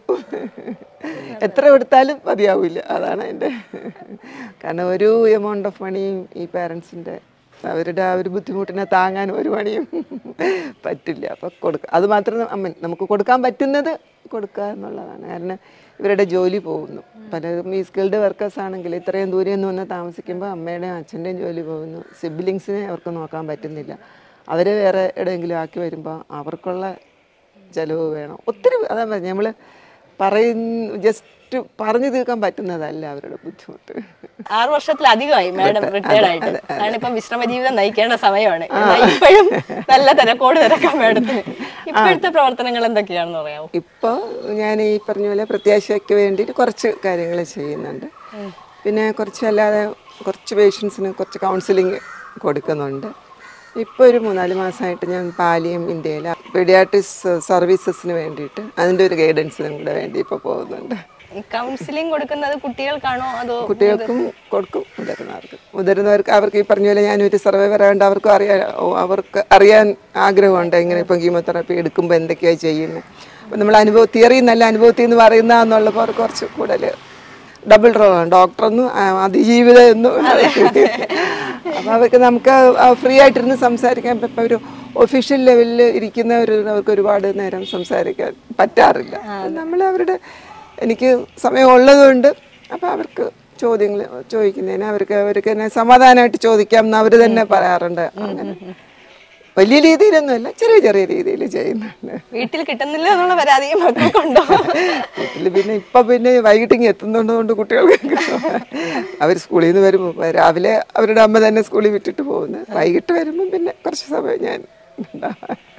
എത്ര കൊടുത്താലും മതിയാവില്ല അതാണ് എൻ്റെ കാരണം ഒരു എമൗണ്ട് ഓഫ് മണിയും ഈ പാരൻസിൻ്റെ അവരുടെ ആ ഒരു ബുദ്ധിമുട്ടിനെ താങ്ങാൻ ഒരു മണിയും പറ്റില്ല അപ്പോൾ കൊടുക്കുക അത് മാത്രം അമ്മ നമുക്ക് കൊടുക്കാൻ പറ്റുന്നത് കൊടുക്കുക എന്നുള്ളതാണ് കാരണം ഇവരുടെ ജോലി പോകുന്നു പലരും ഈ സ്കിൽഡ് വർക്കേഴ്സ് ആണെങ്കിൽ ഇത്രയും ദൂരെ നിന്ന് വന്ന് താമസിക്കുമ്പോൾ അമ്മയുടെയും അച്ഛൻ്റെയും ജോലി പോകുന്നു സിബ്ലിങ്സിനെ അവർക്ക് നോക്കാൻ പറ്റുന്നില്ല അവരെ വേറെ എവിടെയെങ്കിലും ആക്കി വരുമ്പോൾ അവർക്കുള്ള ചിലവ് വേണം ഒത്തിരി അതാ പറഞ്ഞ നമ്മൾ പറയുന്ന ജസ്റ്റ് പറഞ്ഞു തീർക്കാൻ പറ്റുന്നതല്ല അവരുടെ ബുദ്ധിമുട്ട് ആറ് വർഷത്തിലധികമായി മാഡം റിട്ടയർഡ് ആയിട്ട് കാരണം ഇപ്പം വിശ്രമ ജീവിതം നയിക്കേണ്ട സമയമാണ് എന്നാൽ ഇപ്പോഴും നല്ല തിരക്കോട് തിരക്കാം മാഡത്തിന് ഇപ്പോഴത്തെ പ്രവർത്തനങ്ങൾ എന്തൊക്കെയാണെന്ന് പറയാമോ ഇപ്പോൾ ഞാൻ ഈ പറഞ്ഞ പോലെ പ്രത്യാശയ്ക്ക് വേണ്ടിയിട്ട് കുറച്ച് കാര്യങ്ങൾ ചെയ്യുന്നുണ്ട് പിന്നെ കുറച്ച് അല്ലാതെ കുറച്ച് പേഷ്യൻസിന് കുറച്ച് കൗൺസിലിംഗ് കൊടുക്കുന്നുണ്ട് ഇപ്പോൾ ഒരു മൂന്നാല് മാസമായിട്ട് ഞാൻ പാലിയം ഇന്ത്യയിൽ പീഡിയാട്രിക്സ് സർവീസസിന് വേണ്ടിയിട്ട് അതിൻ്റെ ഒരു ഗൈഡൻസിനും കൂടെ വേണ്ടി ഇപ്പോൾ പോകുന്നുണ്ട് കൗൺസിലിംഗ് കൊടുക്കുന്നത് കുട്ടികൾക്കാണോ അതോ കുട്ടികൾക്കും കൊടുക്കും മുതിർന്നവർക്ക് മുതിർന്നവർക്ക് അവർക്ക് ഈ പറഞ്ഞ പോലെ ഞാനൊരു സർവൈവർ ആയതുകൊണ്ട് അവർക്കും അറിയാൻ ഓ, അവർക്ക് അറിയാൻ ആഗ്രഹമുണ്ട് ഇങ്ങനെ ഇപ്പം കീമോതെറാപ്പി എടുക്കുമ്പോൾ എന്തൊക്കെയാണ് ചെയ്യുന്നത് അപ്പം നമ്മൾ അനുഭവ തിയറി നല്ല അനുഭവത്തിൽ നിന്ന് പറയുന്നതെന്നുള്ളപ്പോൾ അവർക്ക് കുറച്ച് കൂടുതൽ ഡബിൾ റോളാണ് ഡോക്ടറൊന്നും ആ, അതിജീവിതം എന്നും അപ്പോൾ അവർക്ക് നമുക്ക് ഫ്രീ ആയിട്ടിരുന്ന് സംസാരിക്കാൻ ഇപ്പം ഒരു ഒഫീഷ്യൽ ലെവലിൽ ഇരിക്കുന്നവർ അവർക്ക് ഒരുപാട് നേരം സംസാരിക്കാൻ പറ്റാറില്ല നമ്മൾ അവരുടെ എനിക്ക് സമയം ഉള്ളതുകൊണ്ട് അപ്പോൾ അവർക്ക് ചോദ്യങ്ങൾ ചോദിക്കുന്നതിന് അവർക്ക് അവർക്ക് തന്നെ സമാധാനമായിട്ട് ചോദിക്കാം എന്ന് അവർ തന്നെ പറയാറുണ്ട് അങ്ങനെ വലിയ രീതിയിലൊന്നുമല്ല ചെറിയ ചെറിയ രീതിയിൽ ചെയ്യുന്നുണ്ട് വീട്ടിൽ കിട്ടുന്നില്ല എന്നുള്ള പരാതി മക്കൾക്കുണ്ടോ വീട്ടിൽ പിന്നെ ഇപ്പൊ പിന്നെ വൈകിട്ട് ഇങ്ങ് എത്തുന്നതുകൊണ്ട് കുട്ടികൾക്ക് അവർ സ്കൂളിൽ നിന്ന് വരുമ്പോൾ രാവിലെ അവരുടെ അമ്മ തന്നെ സ്കൂളിൽ വിട്ടിട്ട് പോകുന്നത് വൈകിട്ട് വരുമ്പോൾ പിന്നെ കുറച്ച് സമയം ഞാൻ ഉണ്ടാവും